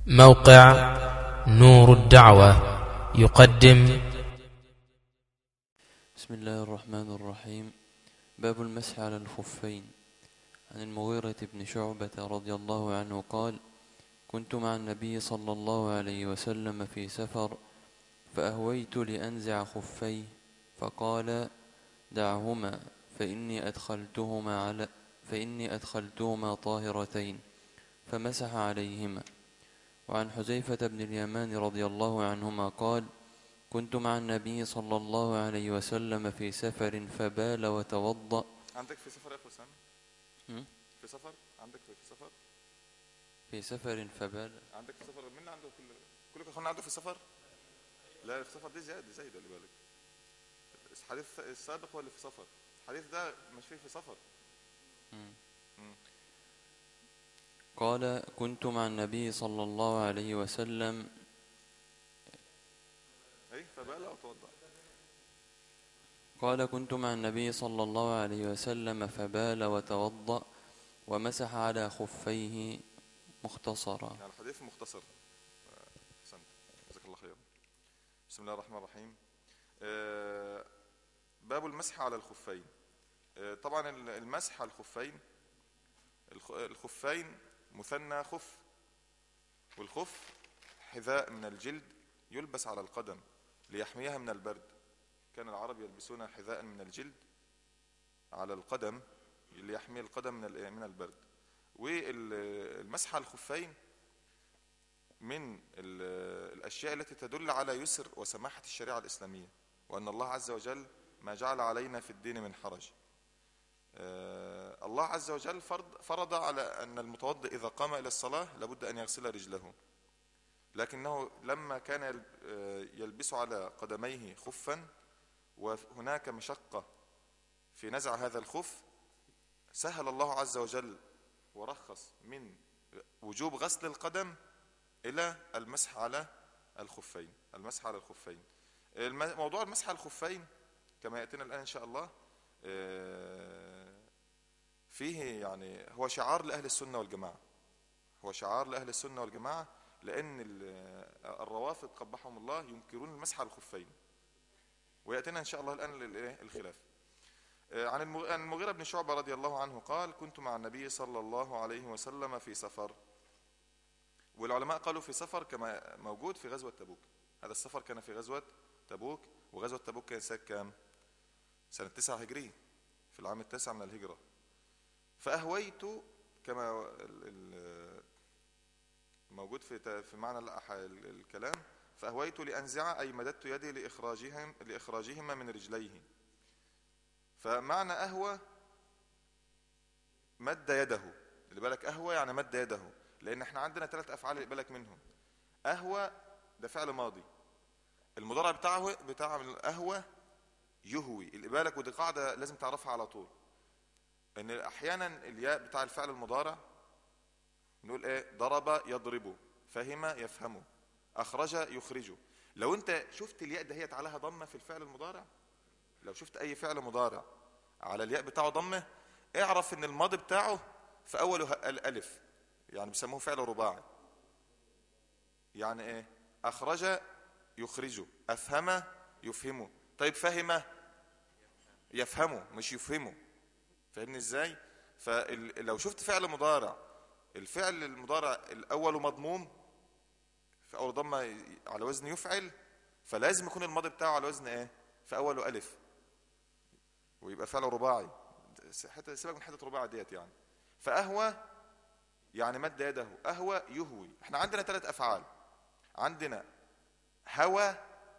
موقع نور الدعوة يقدم بسم الله الرحمن الرحيم باب المسح على الخفين عن المغيرة بن شعبة رضي الله عنه قال كنت مع النبي صلى الله عليه وسلم في سفر فأهويت لأنزع خفيه فقال دعهما فإني أدخلتهما على فإني أدخلتهما طاهرتين فمسح عليهما وعن حذيفة بن اليمان رضي الله عنهما قال كنت مع النبي صلى الله عليه وسلم في سفر فبال وتوضأ عندك في سفر يا اخو سامي هم؟ في سفر عندك في سفر في سفر فبال عندك في سفر مين عنده كل كلكم اخوانا عنده في سفر لا في سفر دي زيادة زايد اللي بالك الحديث السابق هو اللي في سفر الحديث ده مش فيه في سفر قال كنت مع النبي صلى الله عليه وسلم اي فبال او توضا قال كنت مع النبي صلى الله عليه وسلم فبال وتوضأ ومسح على خفيه مختصرا يعني الحديث مختصر آه، احسنت جزاك الله خير بسم الله الرحمن الرحيم آه، باب المسح على الخفين آه، طبعا ال- المسح على الخفين الخ- الخفين مثنى خف والخف حذاء من الجلد يلبس على القدم ليحميها من البرد كان العرب يلبسون حذاء من الجلد على القدم ليحمي القدم من ال- من البرد والمسح على الخفين من ال- الأشياء التي تدل على يسر وسماحة الشريعة الإسلامية وأن الله عز وجل ما جعل علينا في الدين من حرج آه، الله عز وجل فرض, فرض على أن المتوضئ إذا قام إلى الصلاة لابد أن يغسل رجله لكنه لما كان يل- آه، يلبس على قدميه خفا وهناك مشقة في نزع هذا الخف سهل الله عز وجل ورخص من وجوب غسل القدم إلى المسح على الخفين المسح على الخفين الم- موضوع المسح على الخفين كما يأتينا الآن إن شاء الله آه، فيه يعني هو شعار لأهل السنة والجماعة هو شعار لأهل السنة والجماعة لأن ال- الروافض قبحهم الله ينكرون المسح على الخفين ويأتينا إن شاء الله الآن للإيه؟ الخلاف آه، عن المغ- عن المغيرة بن شعبة رضي الله عنه قال كنت مع النبي صلى الله عليه وسلم في سفر والعلماء قالوا في سفر كما موجود في غزوة تبوك هذا السفر كان في غزوة تبوك وغزوة تبوك كان سنة كام سنة تسعة هجرية في العام التاسع من الهجرة فأهويت كما ال- ال- موجود في ت- في معنى الأح- ال- الكلام فأهويت لأنزع أي مددت يدي لإخراجهم لإخراجهما من رجليه فمعنى أهوى مد يده اللي بالك أهوى يعني مد يده لأن احنا عندنا ثلاث أفعال اللي بالك منهم أهوى ده فعل ماضي المضارع بتاعه بتاع أهوى يهوي اللي بالك ودي قاعدة لازم تعرفها على طول ان احيانا الياء بتاع الفعل المضارع نقول ايه ضرب يضرب فهم يفهم اخرج يخرج لو انت شفت الياء دهيت عليها ضمه في الفعل المضارع لو شفت اي فعل مضارع على الياء بتاعه ضمه اعرف ان الماضي بتاعه في اوله ه- الالف يعني بيسموه فعل رباعي يعني ايه اخرج يخرج افهم يفهمه طيب فهم يفهمه مش يفهمه فاهمني ازاي فلو شفت فعل مضارع الفعل المضارع الاول مضموم في اول ضمه على وزن يفعل فلازم يكون الماضي بتاعه على وزن ايه في اوله الف ويبقى فعل رباعي حتى سيبك من حته رباعي ديت يعني فاهوى يعني مد يده اهوى يهوي احنا عندنا ثلاث افعال عندنا هوى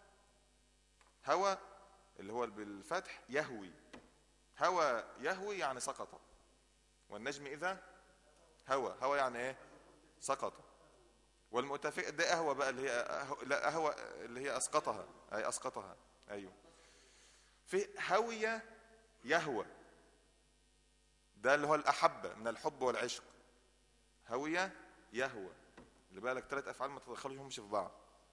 هوى اللي هو بالفتح يهوي هوى يهوي يعني سقط والنجم اذا هوى هوى يعني ايه سقط والمؤتفق ده اهوى بقى اللي هي أهو لا اهوى اللي هي اسقطها اي اسقطها ايوه في هوي يهوى ده اللي هو الاحبه من الحب والعشق هوي يهوى اللي بالك ثلاث افعال ما تدخلهمش في بعض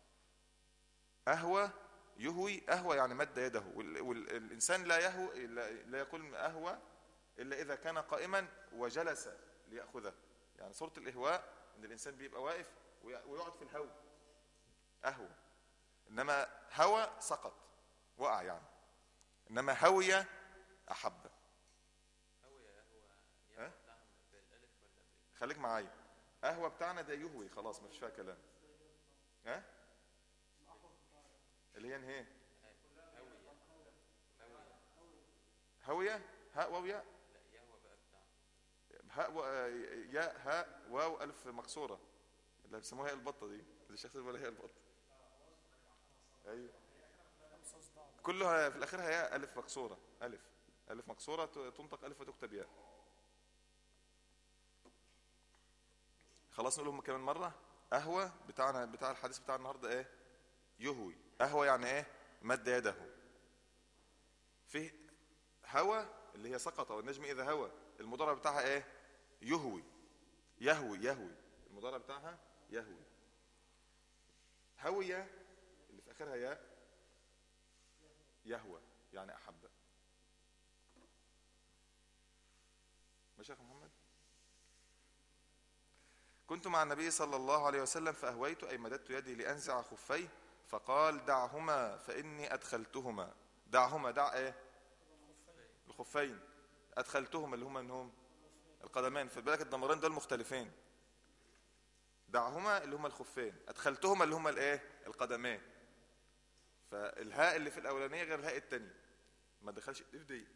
اهوى يهوي اهوى يعني مد يده وال- والانسان لا يهوى لا لا يقول اهوى الا اذا كان قائما وجلس لياخذه يعني صوره الاهواء ان الانسان بيبقى واقف وي- ويقعد في الهو اهوى انما هوى سقط وقع يعني انما هوي احب ها؟ خليك معايا قهوه بتاعنا ده يهوي خلاص مفيش فيها كلام ها اللي هي انهي هوية هاء واو ياء هاء و... ياء هاء واو الف مكسوره اللي بيسموها هي البطه دي اللي الشيخ ولا هي البطه ايوه كلها في الاخير هي الف مكسوره الف الف مكسوره ت- تنطق الف وتكتب ياء خلاص نقولهم كمان مره قهوه بتاعنا بتاع الحديث بتاع النهارده ايه يهوي قهوه يعني ايه مد يده في هوى اللي هي سقط والنجم اذا هوى المضارع بتاعها ايه يهوي يهوي يهوي المضارع بتاعها يهوي هوية اللي في اخرها ياء يهوى يعني احب ماشي يا اخي محمد كنت مع النبي صلى الله عليه وسلم فأهويت أي مددت يدي لأنزع خفيه فقال دعهما فإني أدخلتهما دعهما دع إيه الخفين أدخلتهما اللي هما منهم القدمان في بالك الضمرين دول مختلفين دعهما اللي هما الخفين أدخلتهما اللي هما الإيه القدمان فالهاء اللي في الأولانية غير الهاء التانية ما دخلش في دي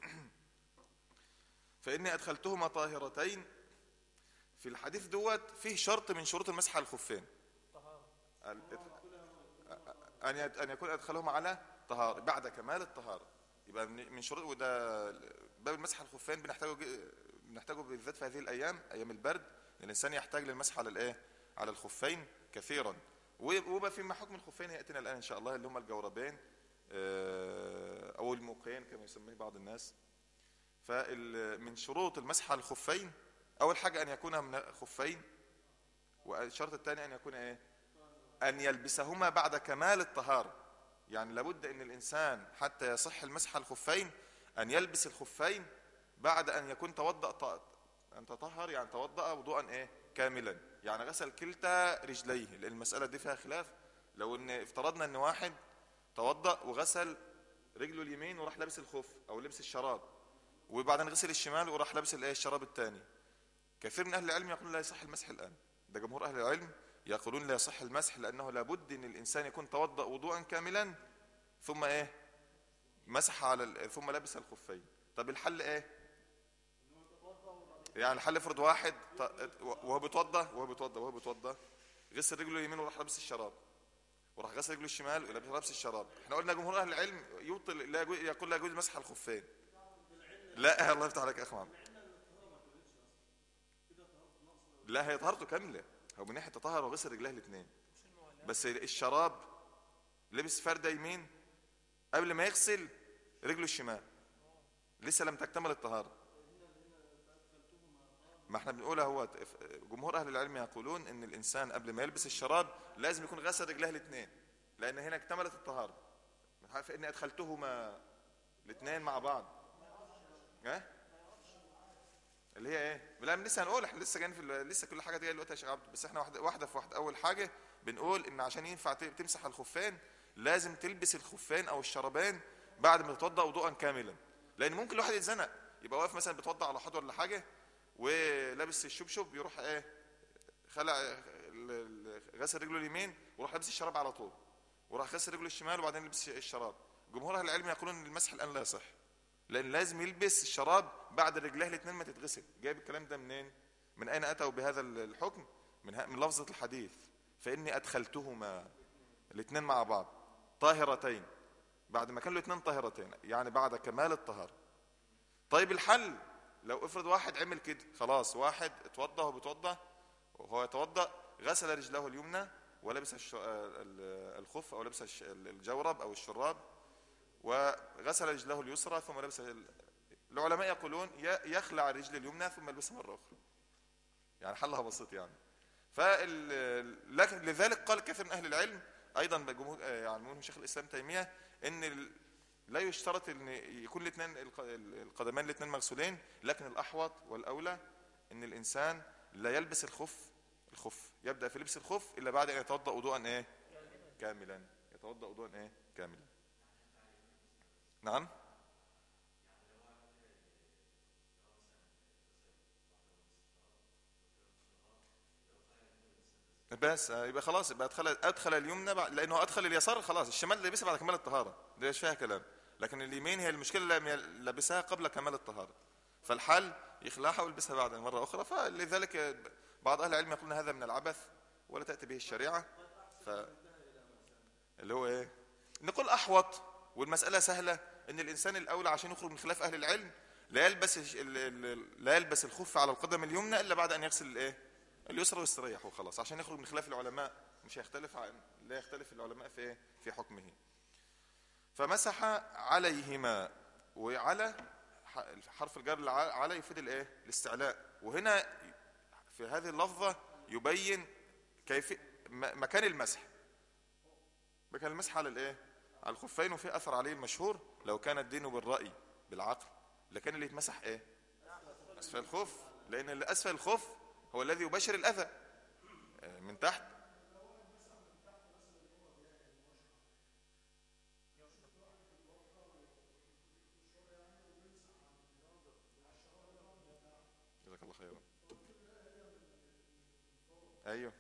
فإني أدخلتهما طاهرتين في الحديث دوت فيه شرط من شروط المسح على الخفين ال- ان يت- ان يكون ادخلهما على طهاره بعد كمال الطهاره يبقى من من شروط وده باب المسح على الخفين بنحتاجه ج- بنحتاجه بالذات في هذه الايام ايام البرد الانسان يحتاج للمسح على الايه على الخفين كثيرا و- ويبقى في حكم الخفين ياتينا الان ان شاء الله اللي هم الجوربين آه، او الموقين كما يسميه بعض الناس فمن شروط المسح على الخفين اول حاجه ان يكون من خفين والشرط الثاني ان يكون ايه ان يلبسهما بعد كمال الطهاره يعني لابد ان الانسان حتى يصح المسح على الخفين ان يلبس الخفين بعد ان يكون توضأ ط- ان تطهر يعني توضأ وضوءا ايه كاملا يعني غسل كلتا رجليه لان المساله دي فيها خلاف لو ان افترضنا ان واحد توضأ وغسل رجله اليمين وراح لابس الخف او لبس الشراب وبعدين غسل الشمال وراح لابس الايه الشراب الثاني كثير من اهل العلم يقولون لا يصح المسح الان ده جمهور اهل العلم يقولون لا يصح المسح لانه لابد ان الانسان يكون توضا وضوءا كاملا ثم ايه مسح على ال- ثم لبس الخفين طب الحل ايه يعني الحل افرض واحد ط- وهو بيتوضا وهو بيتوضا وهو بيتوضا غسل رجله اليمين وراح لابس الشراب وراح غسل رجله الشمال ولابس لابس الشراب احنا قلنا جمهور اهل العلم يبطل لا يجوز يقول لا يجوز مسح الخفين لا الله يفتح عليك يا اخ محمد لا هي طهارته كامله هو من ناحيه تطهر وغسل رجليه الاثنين بس الشراب لبس فرده يمين قبل ما يغسل رجله الشمال لسه لم تكتمل الطهاره ما احنا بنقولها هو جمهور اهل العلم يقولون ان الانسان قبل ما يلبس الشراب لازم يكون غسل رجليه الاثنين لان هنا اكتملت الطهاره فاني ادخلتهما الاثنين مع بعض ها اللي هي ايه لا لسه هنقول احنا لسه جايين في ال- لسه كل حاجه دي جايه دلوقتي يا شيخ عبد بس احنا واحده واحده في واحده اول حاجه بنقول ان عشان ينفع ت- تمسح الخفين لازم تلبس الخفين او الشرابين بعد ما تتوضا وضوءا كاملا لان ممكن الواحد يتزنق يبقى واقف مثلا بيتوضا على حوض ولا حاجه ولابس الشبشب يروح ايه خلع ال- ال- غسل رجله اليمين وراح لابس الشراب على طول وراح غسل رجله الشمال وبعدين لبس الشراب جمهور اهل العلم يقولون ان المسح الان لا يصح لان لازم يلبس الشراب بعد رجليه الاثنين ما تتغسل جايب الكلام ده منين من اين اتوا بهذا الحكم من ه- من لفظه الحديث فاني ادخلتهما الاثنين مع بعض طاهرتين بعد ما كانوا الاثنين طاهرتين يعني بعد كمال الطهاره طيب الحل لو افرض واحد عمل كده خلاص واحد اتوضى وهو بيتوضى وهو يتوضا غسل رجله اليمنى ولبس الش- ال- الخف او لبس الش- الجورب او الشراب وغسل رجله اليسرى ثم لبس ال- العلماء يقولون ي- يخلع الرجل اليمنى ثم يلبسها مره اخرى يعني حلها بسيط يعني فال لكن لذلك قال كثير من اهل العلم ايضا بجمهور آه، يعني منهم شيخ الاسلام تيميه ان ال- لا يشترط ان يكون الاثنين الق- القدمان الاثنين مغسولين لكن الاحوط والاولى ان الانسان لا يلبس الخف الخف يبدأ في لبس الخف إلا بعد أن يتوضأ وضوءا إيه كاملا يتوضأ وضوءا إيه كاملا نعم بس آه، يبقى خلاص يبقى ادخل ادخل اليمنى بعد لانه ادخل اليسار خلاص الشمال لبسها بعد كمال الطهاره ده مش فيها كلام لكن اليمين هي المشكله اللي لبسها قبل كمال الطهاره فالحل يخلعها ويلبسها بعد مره اخرى فلذلك بعض اهل العلم يقولون هذا من العبث ولا تاتي به الشريعه ف اللي هو ايه نقول احوط والمساله سهله ان الانسان الاولى عشان يخرج من خلاف اهل العلم لا يلبس الش- ال- ال- لا يلبس الخف على القدم اليمنى الا بعد ان يغسل الايه اليسرى ويستريح وخلاص عشان يخرج من خلاف العلماء مش هيختلف عن لا يختلف العلماء في ايه في حكمه فمسح عليهما وعلى ح- حرف الجر اللي ع- على يفيد الايه الاستعلاء وهنا في هذه اللفظه يبين كيف م- مكان المسح مكان المسح على الايه على الخفين وفي اثر عليه المشهور لو كان الدين بالراي بالعقل لكان اللي يتمسح ايه اسفل الخف لان اللي اسفل الخف هو الذي يباشر الاذى آه، من تحت جزاك الله خيرا ايوه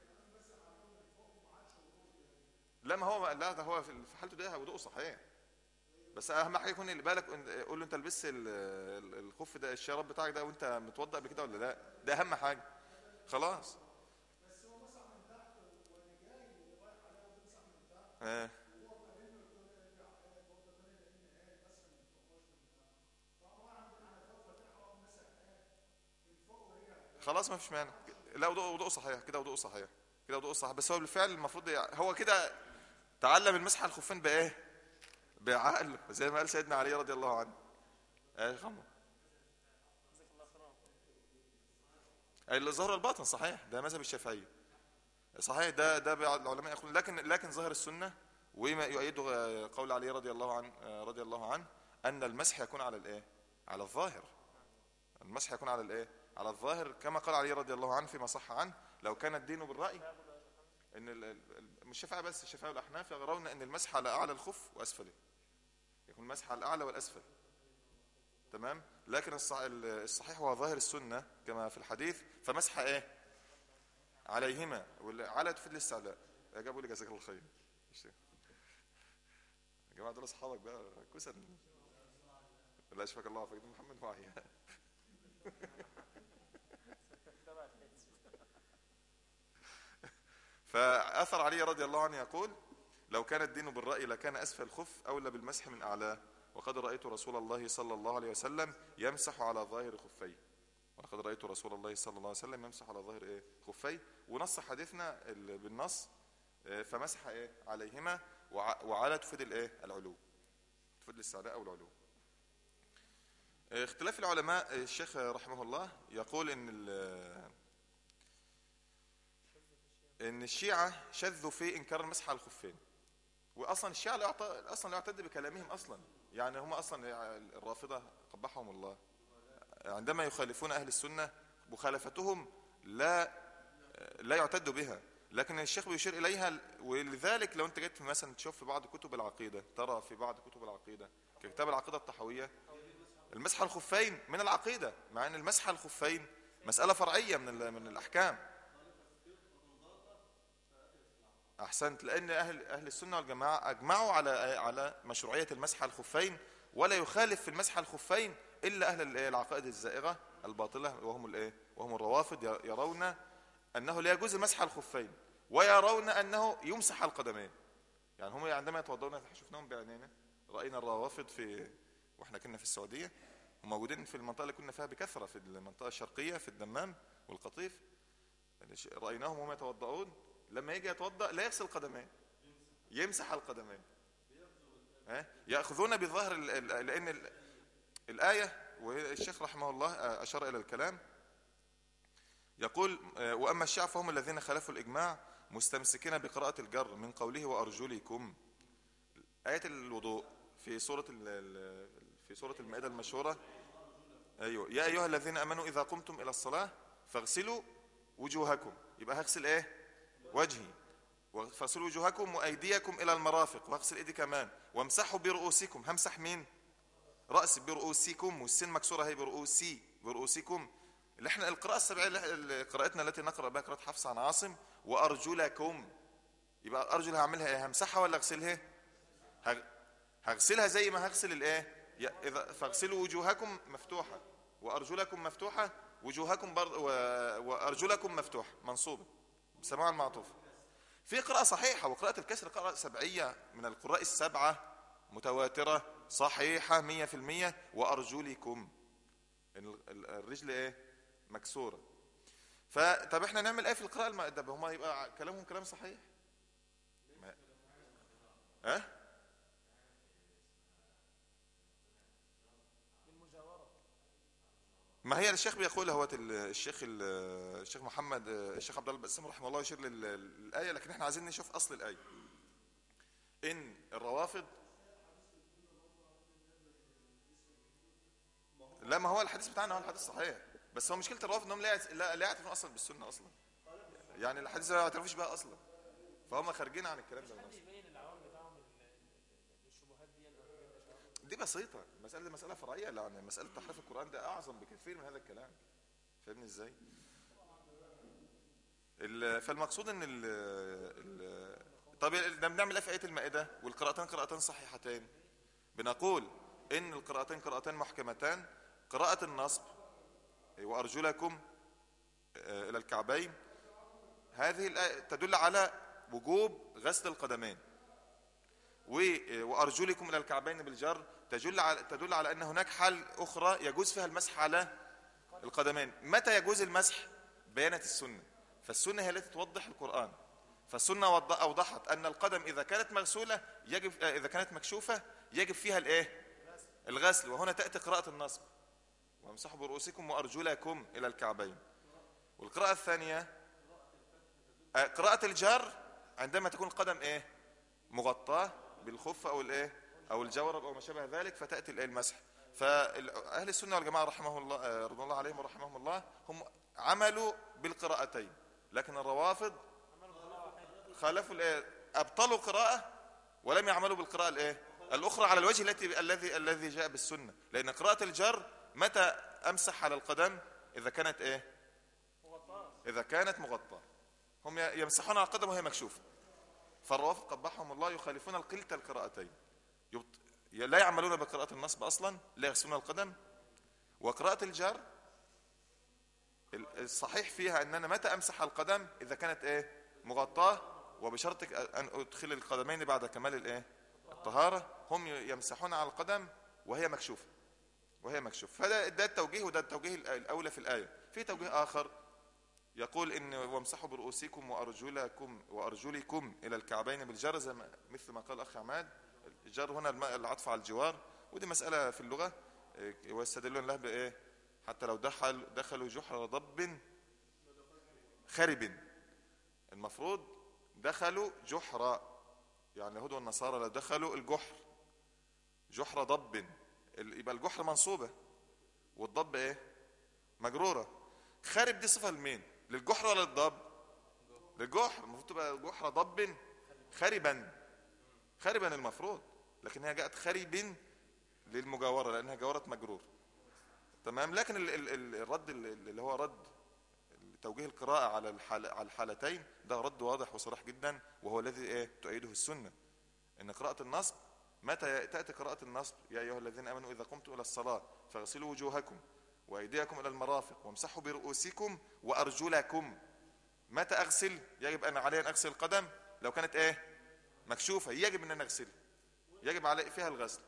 لا ما هو لا ده هو في في حالته ده وضوءه صحيح بس اهم حاجه يكون اللي بالك إن- قول له انت لبست ال- ال- الخف ده الشراب بتاعك ده وانت متوضأ قبل كده ولا لا ده اهم حاجه خلاص آه. خلاص ما فيش مانع لا وضوء وضوء صحيح كده وضوء صحيح كده وضوء صحيح بس هو بالفعل المفروض يع- هو كده تعلم المسح على الخفين بايه بعقل زي ما قال سيدنا علي رضي الله عنه ايه خمر اللي ظهر الباطن صحيح ده مذهب الشافعيه صحيح ده ده بعض العلماء يقولون لكن لكن ظاهر السنه وما يؤيده آه، قول علي رضي الله عنه آه، رضي الله عنه ان المسح يكون على الايه على الظاهر المسح يكون على الايه على الظاهر كما قال علي رضي الله عنه فيما صح عنه لو كان الدين بالراي ان ال- ال- ال- مش الشافعيه بس الشافعيه والاحناف يرون ان المسح على اعلى الخف واسفله يكون المسح على الاعلى والاسفل تمام لكن الصح- ال- الصحيح هو ظاهر السنه كما في الحديث فمسح ايه عليهما ولا على تفيد الاستعلاء جابوا لي جزاك الله خير يا جماعه دول اصحابك بقى كسر لا اشفاك الله وفاك محمد معي فاثر علي رضي الله عنه يقول لو كان الدين بالراي لكان اسفل الخف اولى بالمسح من اعلاه وقد رايت رسول الله صلى الله عليه وسلم يمسح على ظاهر خفيه ولقد رايت رسول الله صلى الله عليه وسلم يمسح على ظاهر ايه خفيه ونص حديثنا ال- بالنص آه، فمسح ايه عليهما وع- وعلى تفيد الايه العلو تفيد الاستعلاء او العلو آه، اختلاف العلماء آه، الشيخ رحمه الله يقول ان ال- ان الشيعه شذوا في انكار المسح على الخفين واصلا الشيعه لا يعت- اصلا لا يعتد بكلامهم اصلا يعني هم اصلا الرافضه قبحهم الله عندما يخالفون اهل السنه مخالفتهم لا لا يعتد بها لكن الشيخ بيشير اليها ولذلك لو انت جيت مثلا تشوف في بعض كتب العقيده ترى في بعض كتب العقيده ككتاب العقيده الطحويه المسح على الخفين من العقيده مع ان المسح على الخفين مساله فرعيه من ال- من الاحكام احسنت لان اهل اهل السنه والجماعه اجمعوا على على مشروعيه المسح على الخفين ولا يخالف في المسح على الخفين الا اهل الإيه؟ العقائد الزائغه الباطله وهم الايه وهم الروافض ي- يرون انه لا يجوز المسح على الخفين ويرون انه يمسح على القدمين يعني هم عندما يتوضؤون شفناهم بعينينا راينا الروافض في واحنا كنا في السعوديه وموجودين في المنطقه اللي كنا فيها بكثره في المنطقه الشرقيه في الدمام والقطيف رايناهم وهم يتوضؤون لما يجي يتوضا لا يغسل قدميه يمسح على القدمين ها؟ ياخذون بظاهر ال- ال- لان ال- الايه والشيخ رحمه الله اشار الى الكلام يقول آه، واما الشيعة فهم الذين خالفوا الاجماع مستمسكين بقراءه الجر من قوله وارجلكم ايه الوضوء في سوره ال- ال- في سوره المائده المشهوره ايوه يا ايها الذين امنوا اذا قمتم الى الصلاه فاغسلوا وجوهكم يبقى هغسل ايه وجهي وغسلوا وجوهكم وايديكم الى المرافق واغسل ايدي كمان وامسحوا برؤوسكم همسح مين راس برؤوسكم والسين مكسوره هي برؤوسي برؤوسكم اللي احنا القراءه السبعيه اللي قراءتنا التي نقرا بها قراءه حفص عن عاصم وارجلكم يبقى ارجل هعملها ايه همسحها ولا اغسلها هغ- هغسلها زي ما هغسل الايه يا- اذا فاغسلوا وجوهكم مفتوحه وارجلكم مفتوحه وجوهكم برض و... وارجلكم مفتوحه منصوبه بسماع المعطوف في قراءة صحيحة وقراءة الكسر قراءة سبعية من القراء السبعة متواترة صحيحة مية في المية وأرجلكم ال- ال- الرجل ايه مكسورة فطب احنا نعمل ايه في القراءة المؤدبة هما يبقى كلامهم كلام صحيح ما- اه ما هي الشيخ بيقول هو ال- الشيخ ال- الشيخ محمد الشيخ عبد الله البسام رحمه الله يشير لل- للايه لكن احنا عايزين نشوف اصل الايه ان الروافض لا ما هو الحديث بتاعنا هو الحديث صحيح بس هو مشكله الروافض انهم لا يعت- لا لا يعترفون اصلا بالسنه اصلا يعني الحديث ما يعترفوش بها اصلا فهم خارجين عن الكلام ده من أصل. دي بسيطة المسألة دي مسألة فرعية يعني مسألة تحريف القرآن ده أعظم بكثير من هذا الكلام فاهمني ازاي؟ ال- فالمقصود ان ال ال طب ده بنعمل ايه في آية المائدة والقراءتان قراءتان صحيحتين بنقول ان القراءتين قراءتان محكمتان قراءة النصب وأرجلكم آه، إلى الكعبين هذه الآية تدل على وجوب غسل القدمين و- وارجلكم الى الكعبين بالجر تدل على تدل على ان هناك حال اخرى يجوز فيها المسح على القدمين متى يجوز المسح بيانت السنه فالسنه هي التي توضح القران فالسنه وض- اوضحت ان القدم اذا كانت مغسوله يجب آه، اذا كانت مكشوفه يجب فيها الايه الغسل وهنا تاتي قراءه النصب وامسحوا برؤوسكم وارجلكم الى الكعبين والقراءه الثانيه آه، قراءه الجر عندما تكون القدم ايه مغطاه بالخف او الايه او الجورب او ما شابه ذلك فتاتي الايه المسح فاهل السنه والجماعه رحمه الله آه، رضوان الله عليهم ورحمهم الله هم عملوا بالقراءتين لكن الروافض خالفوا الايه ابطلوا قراءه ولم يعملوا بالقراءه الايه الاخرى على الوجه التي الذي الذي جاء بالسنه لان قراءه الجر متى امسح على القدم اذا كانت ايه اذا كانت مغطاه هم يمسحون على القدم وهي مكشوفه فالروافض قبحهم الله يخالفون القلت القراءتين يبط... لا يعملون بقراءة النصب أصلا لا يغسلون القدم وقراءة الجر ال- الصحيح فيها أن أنا متى أمسح القدم إذا كانت إيه مغطاة وبشرط أن أدخل القدمين بعد كمال الإيه الطهارة هم يمسحون على القدم وهي مكشوفة وهي مكشوفة فده ده التوجيه وده التوجيه الأولى في الآية في توجيه آخر يقول ان وامسحوا برؤوسكم وارجلكم وارجلكم الى الكعبين بالجر زي ما مثل ما قال اخ عماد الجر هنا الم- العطف على الجوار ودي مساله في اللغه إيه، ويستدلون لها بايه حتى لو دخل دخلوا جحر ضب خرب المفروض دخلوا جحر يعني اليهود والنصارى لو دخلوا الجحر جحر ضب ال- يبقى الجحر منصوبه والضب ايه مجروره خارب دي صفه لمين للجحر ولا للضب للجحر المفروض تبقى جحر ضب خربا خربا المفروض لكن هي جاءت خرب للمجاوره لانها جاوره مجرور تمام لكن ال ال ال الرد ال- اللي هو رد توجيه القراءة على الحال على الحالتين ده رد واضح وصريح جدا وهو الذي ايه تؤيده السنة ان قراءة النصب متى تأتي قراءة النصب يا أيها الذين آمنوا إذا قمتم إلى الصلاة فاغسلوا وجوهكم وأيديكم إلى المرافق وامسحوا برؤوسكم وأرجلكم متى أغسل يجب أن علي أن أغسل القدم لو كانت إيه مكشوفة يجب أن أنا أغسلها يجب علي فيها الغسل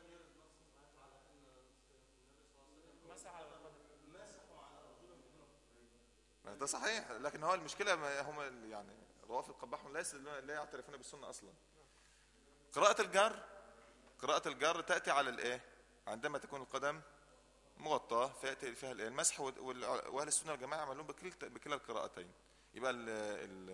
ما ده صحيح لكن هو المشكلة ما هم يعني الروافض قبحهم لا يستدلون- لا يعترفون بالسنة أصلا قراءة الجر قراءة الجر تأتي على الإيه عندما تكون القدم مغطاة فيأتي فيها الإيه المسح وال- وال- وأهل السنة والجماعة يعملون بكل بكلا القراءتين يبقى ال ال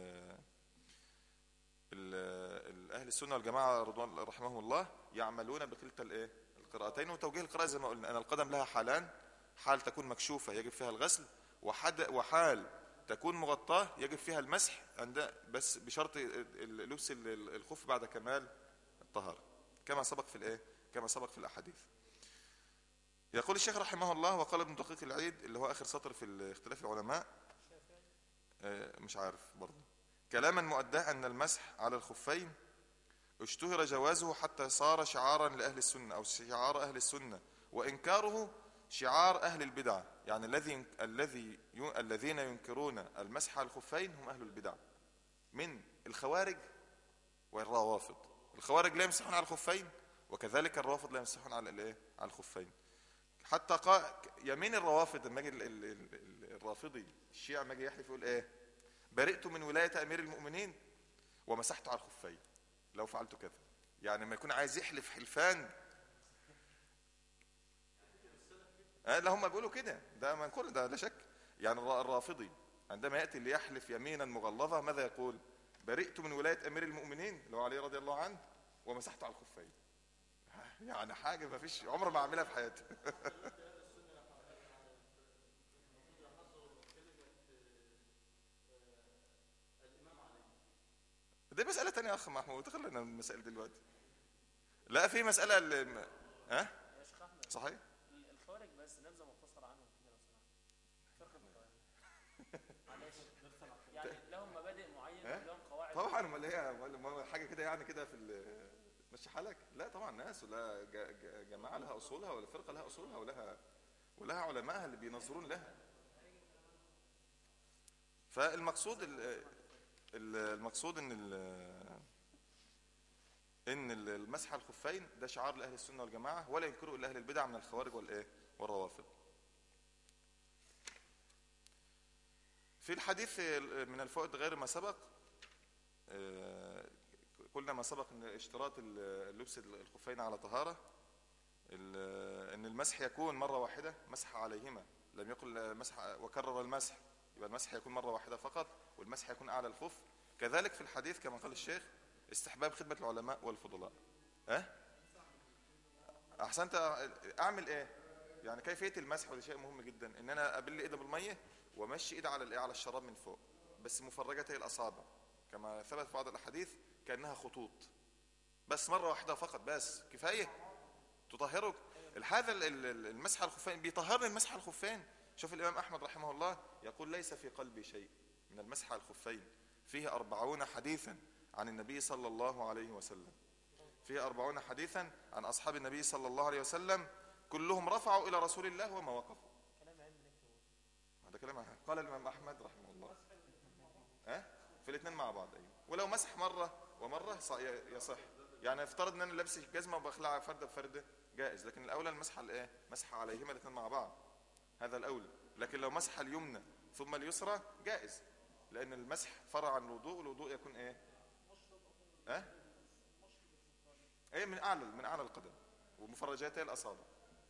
ال- ال- أهل السنة والجماعة رضوان رحمهم الله يعملون بكلتا الإيه القراءتين وتوجيه القراءة زي ما قلنا أن القدم لها حالان حال تكون مكشوفة يجب فيها الغسل وحد وحال تكون مغطاة يجب فيها المسح عند بس بشرط ال- لبس ال- ال- الخف بعد كمال الطهارة كما سبق في الايه كما سبق في الاحاديث يقول الشيخ رحمه الله وقال ابن دقيق العيد اللي هو اخر سطر في اختلاف العلماء آه، مش عارف برضه كلاما مؤداه ان المسح على الخفين اشتهر جوازه حتى صار شعارا لاهل السنه او شعار اهل السنه وانكاره شعار اهل البدع يعني الذي الذي ي- الذين ينكرون المسح على الخفين هم اهل البدع من الخوارج والروافض الخوارج لا يمسحون على الخفين وكذلك الروافض لا يمسحون على الايه على الخفين حتى قا... يمين الروافض لما يجي ال- ال- ال- ال- الرافضي الشيعي لما يجي يحلف يقول ايه برئت من ولايه امير المؤمنين ومسحت على الخفين لو فعلت كذا يعني لما يكون عايز يحلف حلفان آه لا هم بيقولوا كده ده منقول ده لا شك يعني الر- الرافضي عندما ياتي ليحلف يمينا مغلظه ماذا يقول برئت من ولايه امير المؤمنين اللي هو علي رضي الله عنه ومسحت على الخفين يعني حاجه ما فيش عمر ما اعملها في حياتي دي مسألة تانية يا أخ محمود خلينا من المسائل دلوقتي لا في مسألة اللي... ها يا شيخ احمد صحيح الخوارج بس نبذه مختصره عنهم كده لو سمحت فرقه الخوارج معلش يعني لهم مبادئ معينه ها؟ ولهم قواعد طبعا امال هي أمال- أمال حاجة كده يعني كده في ال- مشي حالك لا طبعا ناس ولا ج- ج- جماعة لها أصولها ولا فرقة لها أصولها ولها ولها علمائها اللي بينظرون لها فالمقصود ال- ال- المقصود ان ال- ان ال- المسح على الخفين ده شعار لاهل السنه والجماعه ولا ينكره الا اهل البدع من الخوارج والايه والروافض في الحديث من الفوائد غير ما سبق آه، قلنا ما سبق ان اشتراط ال- لبس الخفين على طهاره ال- ان المسح يكون مره واحده مسح عليهما لم يقل مسح وكرر المسح يبقى المسح يكون مره واحده فقط والمسح يكون اعلى الخف كذلك في الحديث كما قال الشيخ استحباب خدمه العلماء والفضلاء ها احسنت اعمل ايه يعني كيفيه المسح وده شيء مهم جدا ان انا ابل ايدي بالميه وامشي ايدي على الايه على الشراب من فوق بس مفرجتي الاصابع كما ثبت في بعض الاحاديث كانها خطوط بس مره واحده فقط بس كفايه تطهرك هذا ال- ال- المسح على الخفين بيطهرني المسح على الخفين شوف الامام احمد رحمه الله يقول ليس في قلبي شيء من المسح على الخفين فيه أربعون حديثا عن النبي صلى الله عليه وسلم فيه أربعون حديثا عن أصحاب النبي صلى الله عليه وسلم كلهم رفعوا إلى رسول الله وما وقفوا كلام علم نكتب هذا كلام عام. قال الإمام أحمد رحمه الله ها في الاثنين مع بعض أيوه ولو مسح مرة ومرة ص- ي- يصح يعني افترض ان انا لابس الجزمه وبخلعها فرده بفرده جائز لكن الاولى المسح الايه مسح عليهما الاثنين مع بعض هذا الاولى لكن لو مسح اليمنى ثم اليسرى جائز لان المسح فرع عن الوضوء والوضوء يكون ايه ها ايه من اعلى من اعلى القدم ومفرجاتي الاصابع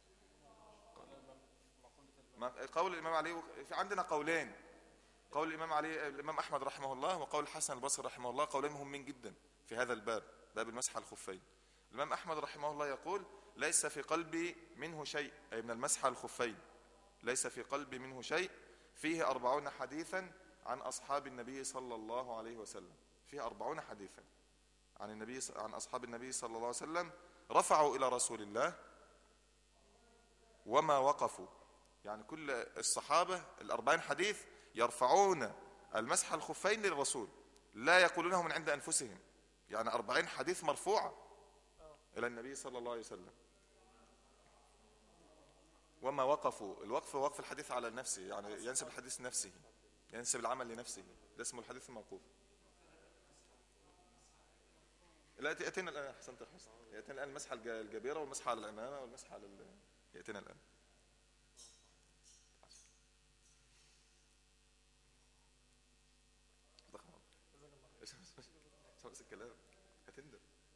ما- قول الامام علي في عندنا قولين قول الامام علي الامام احمد رحمه الله وقول الحسن البصري رحمه الله قولين مهمين جدا في هذا الباب باب المسح على الخفين الامام احمد رحمه الله يقول ليس في قلبي منه شيء اي من المسح على الخفين ليس في قلبي منه شيء فيه أربعون حديثا عن أصحاب النبي صلى الله عليه وسلم فيه أربعون حديثا عن النبي عن أصحاب النبي صلى الله عليه وسلم رفعوا إلى رسول الله وما وقفوا يعني كل الصحابة الأربعين حديث يرفعون المسح الخفين للرسول لا يقولونه من عند أنفسهم يعني أربعين حديث مرفوعة إلى النبي صلى الله عليه وسلم وما وقفوا الوقف هو وقف الحديث على نفسه يعني ينسب الحديث لنفسه ينسب العمل لنفسه ده اسمه الحديث الموقوف لا يأتينا الآن أحسنت يا حسن يأتينا الآن المسح الج- الجبيرة والمسح على العمامة والمسح على ال... يأتينا الآن ضخم ايش بس الكلام هتندم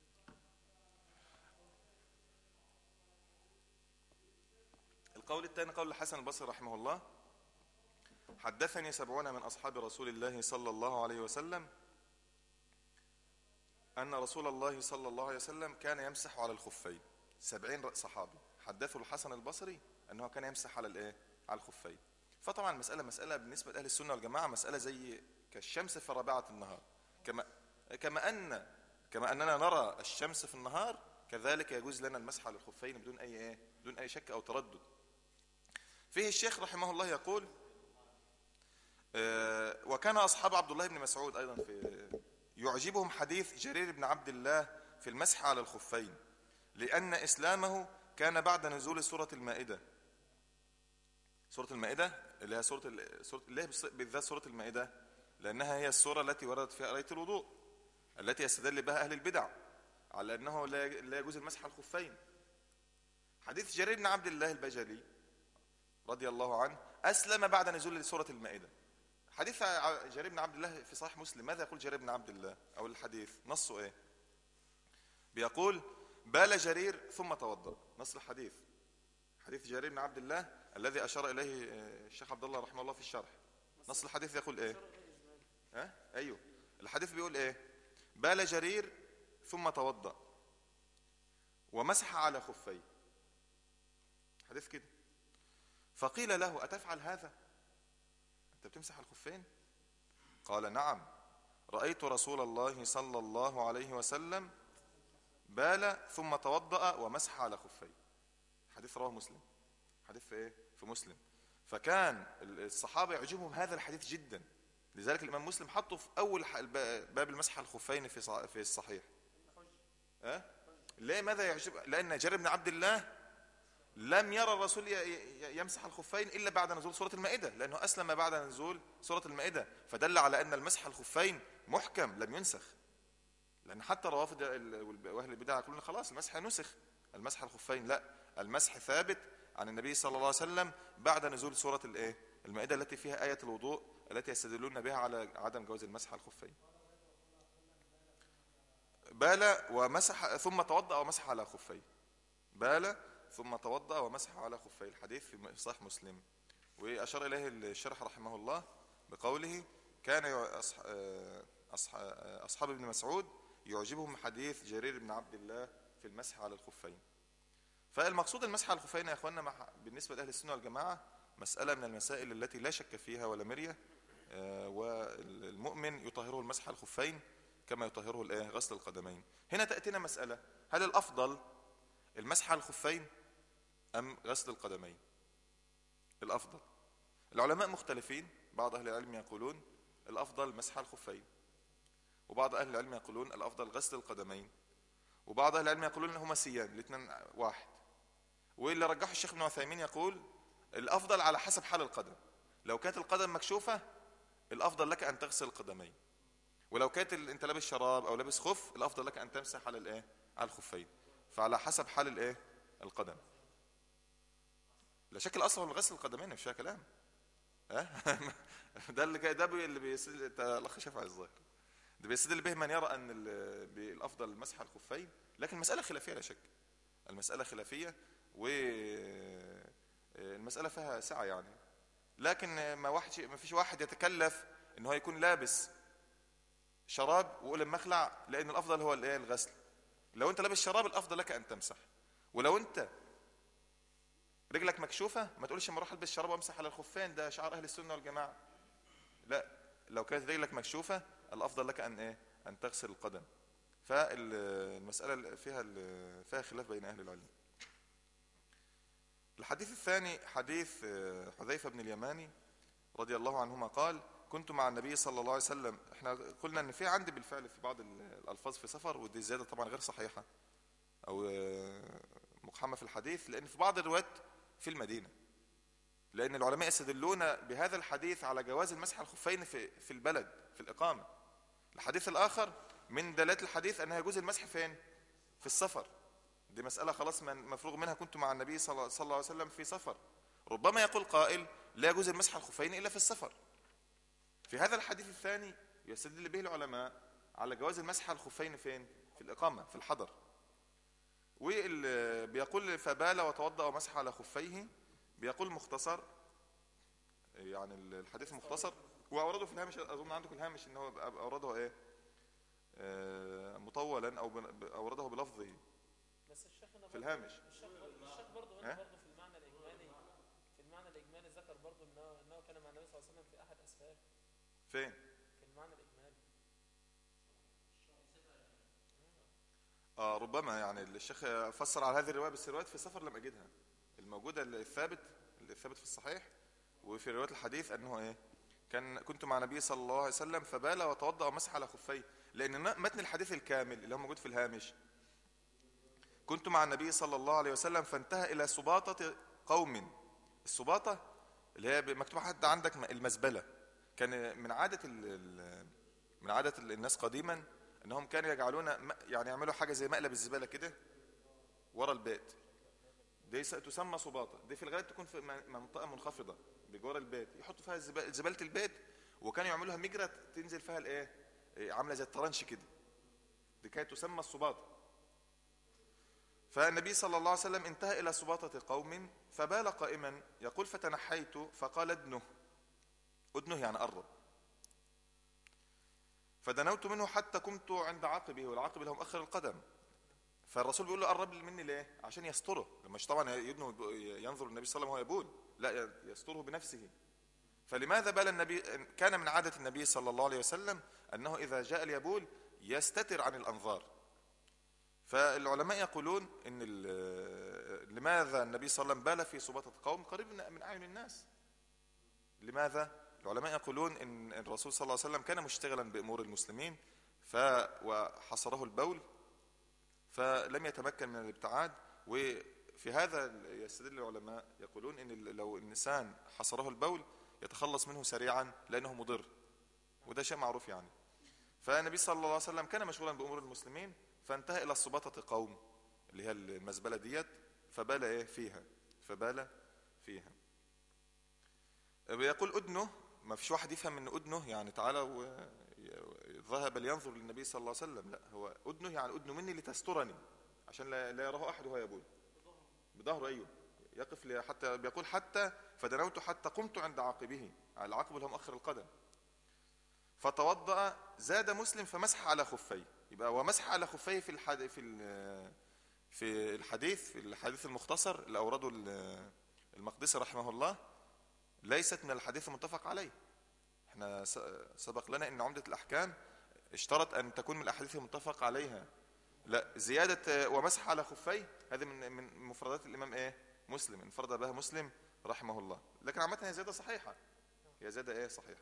القول الثاني قول الحسن البصري رحمه الله حدثني سبعون من أصحاب رسول الله صلى الله عليه وسلم أن رسول الله صلى الله عليه وسلم كان يمسح على الخفين سبعين صحابي حدثوا الحسن البصري أنه كان يمسح على الإيه؟ على الخفين فطبعا المسألة مسألة بالنسبة لأهل السنة والجماعة مسألة زي كالشمس في رابعة النهار كما كما أن كما أننا نرى الشمس في النهار كذلك يجوز لنا المسح على الخفين بدون أي إيه بدون أي شك أو تردد فيه الشيخ رحمه الله يقول آه، وكان أصحاب عبد الله بن مسعود أيضا في يعجبهم حديث جرير بن عبد الله في المسح على الخفين لأن إسلامه كان بعد نزول سورة المائدة سورة المائدة اللي هي سورة ال- سورة اللي هي بص- بالذات سورة المائدة لأنها هي السورة التي وردت فيها آية الوضوء التي يستدل بها أهل البدع على أنه لا لا يجوز المسح على الخفين حديث جرير بن عبد الله البجلي رضي الله عنه أسلم بعد نزول سورة المائدة حديث ع- جرير بن عبد الله في صحيح مسلم ماذا يقول جرير بن عبد الله أو الحديث نصه إيه بيقول بال جرير ثم توضأ نص الحديث حديث جرير بن عبد الله الذي أشار إليه آه، الشيخ عبد الله رحمه الله في الشرح نص الحديث يقول إيه ها أيوه الحديث بيقول إيه بال جرير ثم توضأ ومسح على خفيه حديث كده فقيل له أتفعل هذا أنت بتمسح الخفين قال نعم رأيت رسول الله صلى الله عليه وسلم بال ثم توضأ ومسح على خفيه حديث رواه مسلم حديث في ايه في مسلم فكان الصحابة يعجبهم هذا الحديث جدا لذلك الإمام مسلم حطه في أول ح- الب- باب المسح على الخفين في صع- في الصحيح أه؟ ليه ماذا يعجب لأن جرير بن عبد الله لم يرى الرسول ي- ي- يمسح الخفين إلا بعد نزول سورة المائدة لأنه أسلم بعد نزول سورة المائدة فدل على أن المسح الخفين محكم لم ينسخ لأن حتى روافد ال- والب- وأهل البدع يقولون خلاص المسح نسخ المسح الخفين لا المسح ثابت عن النبي صلى الله عليه وسلم بعد نزول سورة الإيه المائدة التي فيها آية الوضوء التي يستدلون بها على عدم جواز المسح على الخفين بال ومسح ثم توضأ ومسح على خفيه بال ثم توضأ ومسح على خفيه الحديث في صحيح مسلم وأشار إليه الشرح رحمه الله بقوله كان يع- أصح- آه، أصح- آه، أصحاب ابن مسعود يعجبهم حديث جرير بن عبد الله في المسح على الخفين فالمقصود المسح على الخفين يا اخواننا مع بالنسبه لاهل السنه والجماعه مساله من المسائل التي لا شك فيها ولا مريه آه، والمؤمن يطهره المسح على الخفين كما يطهره الايه غسل القدمين هنا تاتينا مساله هل الافضل المسح على الخفين ام غسل القدمين الافضل العلماء مختلفين بعض اهل العلم يقولون الافضل مسح على الخفين وبعض اهل العلم يقولون الافضل غسل القدمين وبعض اهل العلم يقولون انهما سيان الاثنين واحد واللي رجحه الشيخ ابن عثيمين يقول الافضل على حسب حال القدم لو كانت القدم مكشوفه الافضل لك ان تغسل القدمين ولو كانت ال- انت لابس شراب او لابس خف الافضل لك ان تمسح على الايه على الخفين فعلى حسب حال الايه القدم لا شك الاصل هو غسل القدمين مش فيها كلام ها ده اللي جاي- ده بي- اللي بيستدل انت الاخ شافعي الظاهر ده بيستدل به من يرى ان ال- بالافضل المسح على الخفين لكن المساله خلافيه لا شك المساله خلافيه و المساله فيها سعه يعني لكن ما واحد ما فيش واحد يتكلف ان هو يكون لابس شراب ويقول لما اخلع لان الافضل هو الايه الغسل لو انت لابس شراب الافضل لك ان تمسح ولو انت رجلك مكشوفه ما تقولش اما اروح البس شراب وامسح على الخفين ده شعار اهل السنه والجماعه لا لو كانت رجلك مكشوفه الافضل لك ان ايه ان تغسل القدم فالمساله فيها فيها خلاف بين اهل العلم الحديث الثاني حديث آه، حذيفه بن اليماني رضي الله عنهما قال كنت مع النبي صلى الله عليه وسلم احنا قلنا ان في عندي بالفعل في بعض ال- الالفاظ في سفر ودي زياده طبعا غير صحيحه او آه، مقحمه في الحديث لان في بعض الروايات في المدينه لان العلماء يستدلون بهذا الحديث على جواز المسح على الخفين في في البلد في الاقامه الحديث الاخر من دلالات الحديث انه يجوز المسح فين في السفر دي مسألة خلاص من مفروغ منها كنت مع النبي صلى صلى الله عليه وسلم في سفر ربما يقول قائل لا يجوز المسح على الخفين إلا في السفر في هذا الحديث الثاني يستدل به العلماء على جواز المسح على الخفين فين في الإقامة في الحضر وبيقول فبال وتوضأ ومسح على خفيه بيقول مختصر يعني الحديث مختصر وأورده في الهامش أظن عندكم الهامش إن هو أورده إيه آه، مطولا أو بن- أورده بلفظه بس الشيخ هنا في برضه- الهامش الشيخ الشيخ برضه ها؟ هنا برضه في المعنى الاجمالي في المعنى الاجمالي ذكر برضه انه انه كان مع النبي صلى الله عليه وسلم في احد اسفاره فين في المعنى الاجمالي اه ربما يعني الشيخ فسر على هذه الروايه بس الروايات في سفر لم اجدها الموجوده الثابت الثابت في الصحيح وفي روايه الحديث انه ايه كان كنت مع النبي صلى الله عليه وسلم فبال وتوضا ومسح على خفيه لان ن- متن الحديث الكامل اللي هو موجود في الهامش كنت مع النبي صلى الله عليه وسلم فانتهى الى سباطه قوم السباطه اللي هي مكتوب حتى عندك المزبله كان من عاده ال- ال- من عاده الناس قديما انهم كانوا يجعلون م- يعني يعملوا حاجه زي مقلب الزباله كده ورا البيت دي س- تسمى سباطه دي في الغالب تكون في م- منطقه منخفضه بجوار البيت يحطوا فيها الزبا- زباله البيت وكانوا يعملوها مجرى تنزل فيها الايه إيه، عامله زي الطرنش كده دي كانت تسمى السباطه فالنبي صلى الله عليه وسلم انتهى الى سباطه قوم فبال قائما يقول فتنحيت فقال ادنه ادنه يعني قرب فدنوت منه حتى كنت عند عقبه والعقب اللي هو مؤخر القدم فالرسول بيقول له قرب لي مني ليه عشان يستره مش طبعا يدنو ينظر النبي صلى الله عليه وسلم وهو يبول لا يستره بنفسه فلماذا بال النبي كان من عادة النبي صلى الله عليه وسلم أنه إذا جاء اليبول يستتر عن الأنظار فالعلماء يقولون ان ال- لماذا النبي صلى الله عليه وسلم بال في سباطة قوم قريب من من اعين الناس لماذا العلماء يقولون ان الرسول صلى الله عليه وسلم كان مشتغلا بامور المسلمين ف وحصره البول فلم يتمكن من الابتعاد وفي هذا يستدل العلماء يقولون ان ال- لو الانسان حصره البول يتخلص منه سريعا لانه مضر وده شيء معروف يعني فالنبي صلى الله عليه وسلم كان مشغولا بامور المسلمين فانتهى الى السباطه قوم اللي هي المزبله ديت فبال ايه فيها فبال فيها بيقول ادنه ما فيش واحد يفهم ان ادنه يعني تعالى و- ذهب لينظر للنبي صلى الله عليه وسلم لا هو ادنه يعني ادنه مني لتسترني عشان لا, لا يراه احد وهو يبول بظهره ايوه يقف لي حتى بيقول حتى فدنوت حتى قمت عند عاقبه على العقب اللي هو مؤخر القدم فتوضأ زاد مسلم فمسح على خفيه يبقى ومسح على خفيه في الحد في ال- في الحديث في الحديث المختصر اللي اورده ال- المقدسي رحمه الله ليست من الحديث المتفق عليه احنا س- سبق لنا ان عمدة الاحكام اشترط ان تكون من الاحاديث المتفق عليها لا زيادة آه، ومسح على خفيه هذه من من مفردات الامام ايه مسلم انفرد بها مسلم رحمه الله لكن عامة هي زيادة صحيحة هي زيادة ايه صحيحة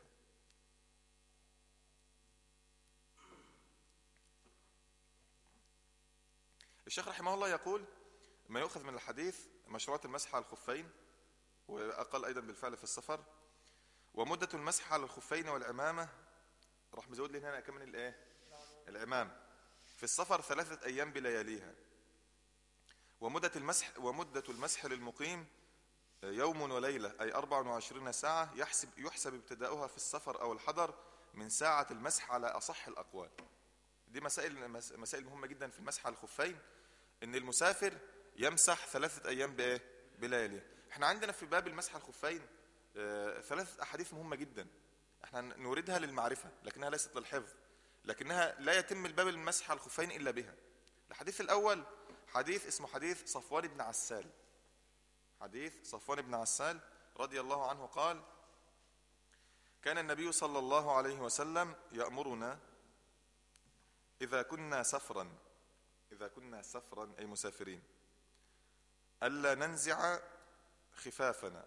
الشيخ رحمه الله يقول ما يؤخذ من الحديث مشروعة المسح على الخفين وأقل أيضا بالفعل في السفر ومدة المسح على الخفين والعمامة راح مزود لي هنا كمان الايه العمام في السفر ثلاثة أيام بلياليها ومدة المسح ومدة المسح للمقيم يوم وليلة أي 24 ساعة يحسب يحسب ابتداؤها في السفر أو الحضر من ساعة المسح على أصح الأقوال دي مسائل مس- مسائل مهمة جدا في المسح على الخفين ان المسافر يمسح ثلاثة ايام بايه بلياليه احنا عندنا في باب المسح على الخفين آه، ثلاثة احاديث مهمة جدا احنا نوردها للمعرفة لكنها ليست للحفظ لكنها لا يتم الباب المسح على الخفين الا بها الحديث الاول حديث اسمه حديث صفوان بن عسال حديث صفوان بن عسال رضي الله عنه قال كان النبي صلى الله عليه وسلم يأمرنا إذا كنا سفرا إذا كنا سفرا أي مسافرين ألا ننزع خفافنا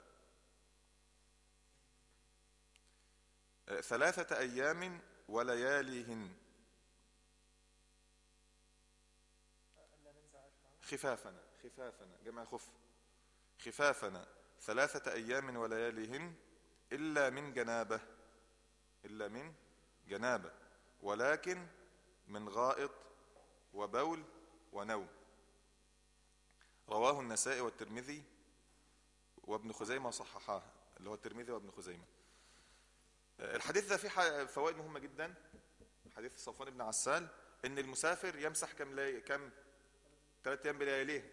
آه، ثلاثة أيام ولياليهن خفافنا خفافنا جمع خف خفافنا ثلاثة أيام ولياليهن إلا من جنابة إلا من جنابة ولكن من غائط وبول ونوم رواه النسائي والترمذي وابن خزيمة صححاه اللي هو الترمذي وابن خزيمة آه، الحديث ده فيه ح- فوائد مهمة جدا حديث صفوان بن عسال ان المسافر يمسح كم لي... كم ثلاث ايام بلياليه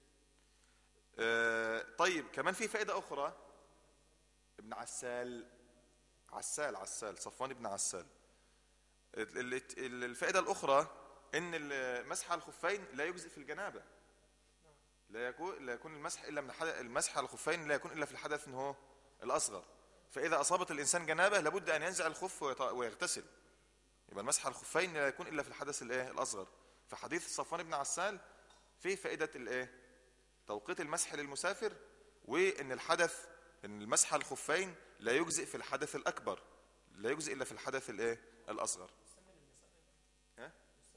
آه، طيب كمان في فائدة أخرى ابن عسال عسال عسال صفوان بن عسال ال- ال- الفائدة الأخرى إن المسح على الخفين لا يجزئ في الجنابة لا يكون لا يكون المسح إلا من حدث المسح على الخفين لا يكون إلا في الحدث إن هو الاصغر فاذا اصابت الانسان جنابه لابد ان ينزع الخف ويط- ويغتسل يبقى المسح على الخفين لا يكون الا في الحدث الايه الاصغر فحديث صفوان بن عسال فيه فائده الايه توقيت المسح للمسافر وان الحدث ان المسح على الخفين لا يجزئ في الحدث الاكبر لا يجزئ الا في الحدث الايه الاصغر ها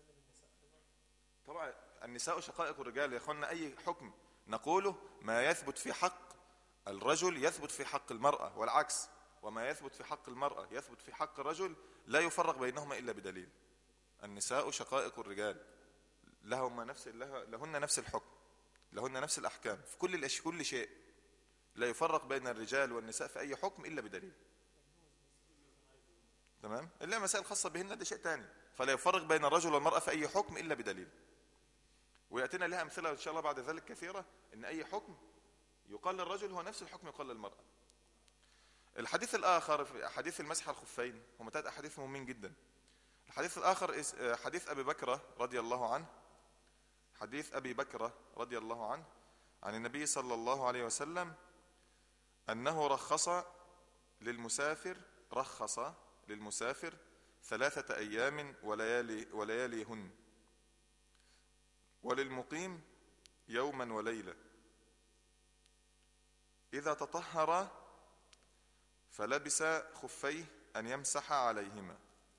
طبعا النساء شقائق الرجال يا اخوانا اي حكم نقوله ما يثبت في حق الرجل يثبت في حق المراه والعكس وما يثبت في حق المراه يثبت في حق الرجل لا يفرق بينهما الا بدليل النساء شقائق الرجال لهما نفس له- لهن نفس الحكم لهن نفس الاحكام في كل الأش... كل شيء لا يفرق بين الرجال والنساء في اي حكم الا بدليل تمام الا مسائل خاصه بهن ده شيء تاني فلا يفرق بين الرجل والمراه في اي حكم الا بدليل وياتينا لها امثله ان شاء الله بعد ذلك كثيره ان اي حكم يقال للرجل هو نفس الحكم يقال للمراه الحديث الاخر في حديث المسح على الخفين هم ثلاث احاديث مهمين جدا الحديث الاخر اس- آه، حديث ابي بكر رضي الله عنه حديث ابي بكر رضي الله عنه عن النبي صلى الله عليه وسلم انه رخص للمسافر رخص للمسافر ثلاثة أيام وليالي ولياليهن وللمقيم يوما وليلة إذا تطهر فلبس خفيه أن يمسح عليهما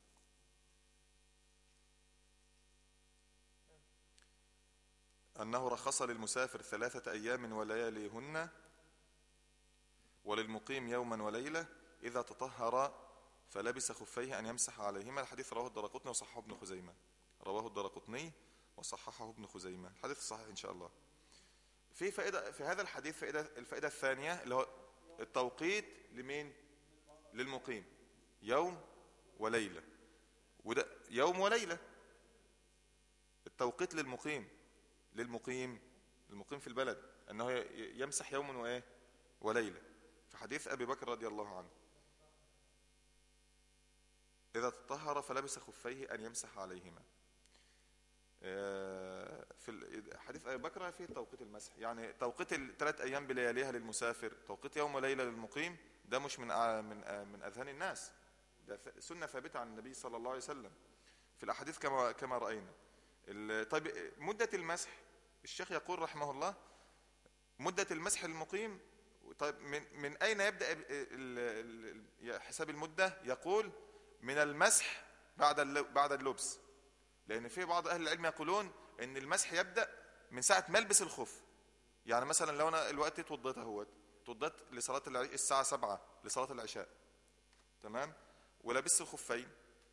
أنه رخص للمسافر ثلاثة أيام ولياليهن وللمقيم يوما وليلة إذا تطهر فلبس خفيه أن يمسح عليهما الحديث رواه الدرقطني وصححه ابن خزيمة رواه الدرقطني وصححه ابن خزيمة الحديث صحيح إن شاء الله في فائدة في هذا الحديث فائدة الفائدة الثانية اللي هو التوقيت لمين للمقيم يوم وليلة وده يوم وليلة التوقيت للمقيم للمقيم المقيم في البلد أنه ي- يمسح يوم وإيه وليلة في حديث أبي بكر رضي الله عنه إذا تطهر فلبس خفيه أن يمسح عليهما آه، في ال- حديث أبي بكر فيه توقيت المسح يعني توقيت الثلاث أيام بلياليها للمسافر توقيت يوم وليلة للمقيم ده مش من آه، من آه، من أذهان الناس ده ف- سنة ثابتة عن النبي صلى الله عليه وسلم في الأحاديث كما كما رأينا ال- طيب مدة المسح الشيخ يقول رحمه الله مدة المسح للمقيم طيب من من أين يبدأ ال- ال- ال- حساب المدة يقول من المسح بعد الل- بعد اللبس لأن في بعض أهل العلم يقولون إن المسح يبدأ من ساعة ما البس الخف يعني مثلا لو أنا الوقت اتوضيت اهوت اتوضيت لصلاة الع- الساعة سبعة لصلاة العشاء تمام ولبست الخفين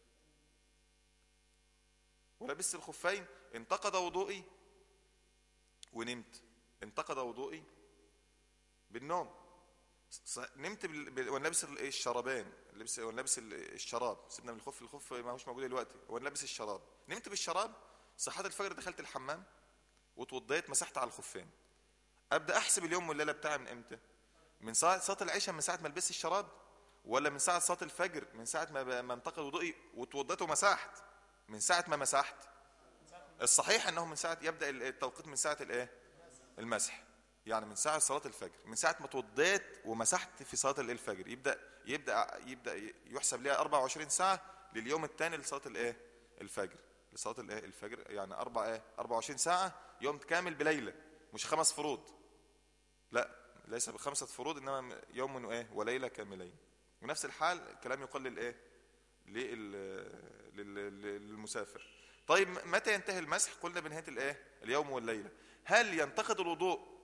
ولبست الخفين انتقد وضوئي ونمت انتقد وضوئي بالنوم ص- نمت بال... بال... وانا لابس ال- الشرابين لبس وانا لابس ال- الشراب سيبنا من الخف الخف ما هوش موجود دلوقتي وانا لابس الشراب نمت بالشراب صحيت الفجر دخلت الحمام واتوضيت مسحت على الخفين ابدا احسب اليوم والليله بتاعي من امتى من ساعه صلاه العشاء من ساعه ما لبست الشراب ولا من ساعه صلاه الفجر من ساعه ما ب- ما انتقل وضوئي واتوضيت ومسحت من ساعه ما مسحت الصحيح انه من ساعه يبدا التوقيت من ساعه الايه المسح يعني من ساعه صلاه الفجر من ساعه ما توضيت ومسحت في صلاه الإيه الفجر يبدا يبدا يبدا يحسب ليها 24 ساعه لليوم الثاني لصلاه الايه الفجر لصلاه الايه الفجر يعني اربع ايه 24 ساعه يوم كامل بليله مش خمس فروض لا ليس بخمسه فروض انما يوم وايه وليله كاملين ونفس الحال الكلام يقال للايه لل- لل- للمسافر طيب متى ينتهي المسح قلنا بنهايه الايه اليوم والليله هل ينتقد الوضوء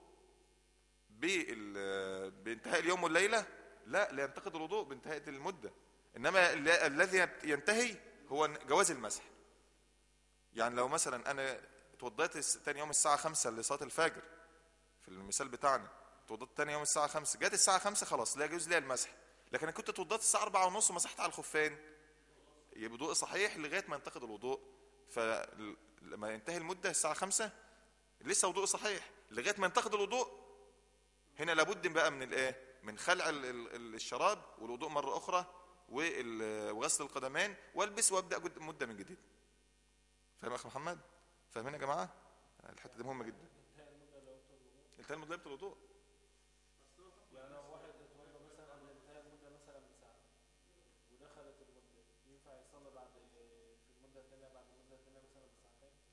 بال- بانتهاء اليوم والليله لا لا ينتقد الوضوء بانتهاء المده انما ال- الذي ينتهي هو جواز المسح يعني لو مثلا انا اتوضيت الس- تاني يوم الساعه 5 لصلاه الفجر في المثال بتاعنا اتوضيت تاني يوم الساعه 5 جت الساعه 5 خلاص لا يجوز لي المسح لكن انا كنت اتوضيت الساعه 4 ونص ومسحت على الخفين يبقى وضوء صحيح لغايه ما ينتقد الوضوء فلما ينتهي المده الساعه 5 لسه وضوء صحيح لغايه ما ينتقد الوضوء هنا لابد بقى من الايه من خلع ال- ال- الشراب والوضوء مره اخرى وال- وغسل القدمين والبس وابدا جد- مده من جديد فاهم يا اخ محمد فاهمين يا جماعه الحته دي مهمه جدا انتهى المده لابد الوضوء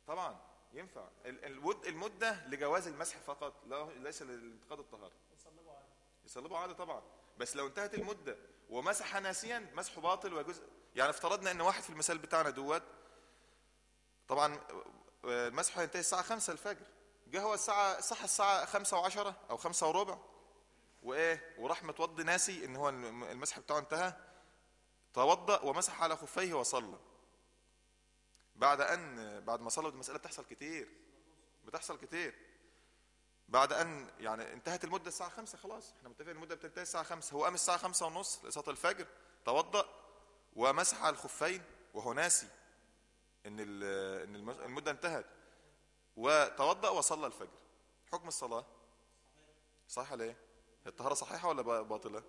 طبعا ينفع ال- الود المده لجواز المسح فقط لا ليس لانتقاد الطهاره يصلبوا عليه يصلبوا عادة طبعا بس لو انتهت المدة ومسح ناسيا مسحه باطل ويجوز يعني افترضنا ان واحد في المثال بتاعنا دوت طبعا آه، المسح هينتهي الساعة خمسة الفجر جه هو الساعة صح الساعة خمسة وعشرة او خمسة وربع وايه وراح متوضي ناسي ان هو الم- المسح بتاعه انتهى توضأ ومسح على خفيه وصلى بعد ان بعد ما صلى ودي مسألة بتحصل كتير بتحصل كتير بعد ان يعني انتهت المده الساعه 5 خلاص احنا متفقين المده بتنتهي الساعه 5 هو قام الساعه 5 ونص لصلاه الفجر توضا ومسح على الخفين وهو ناسي ان ال- ان الم- المده انتهت وتوضا وصلى الفجر حكم الصلاه صح ولا ايه الطهاره صحيحه ولا با- باطله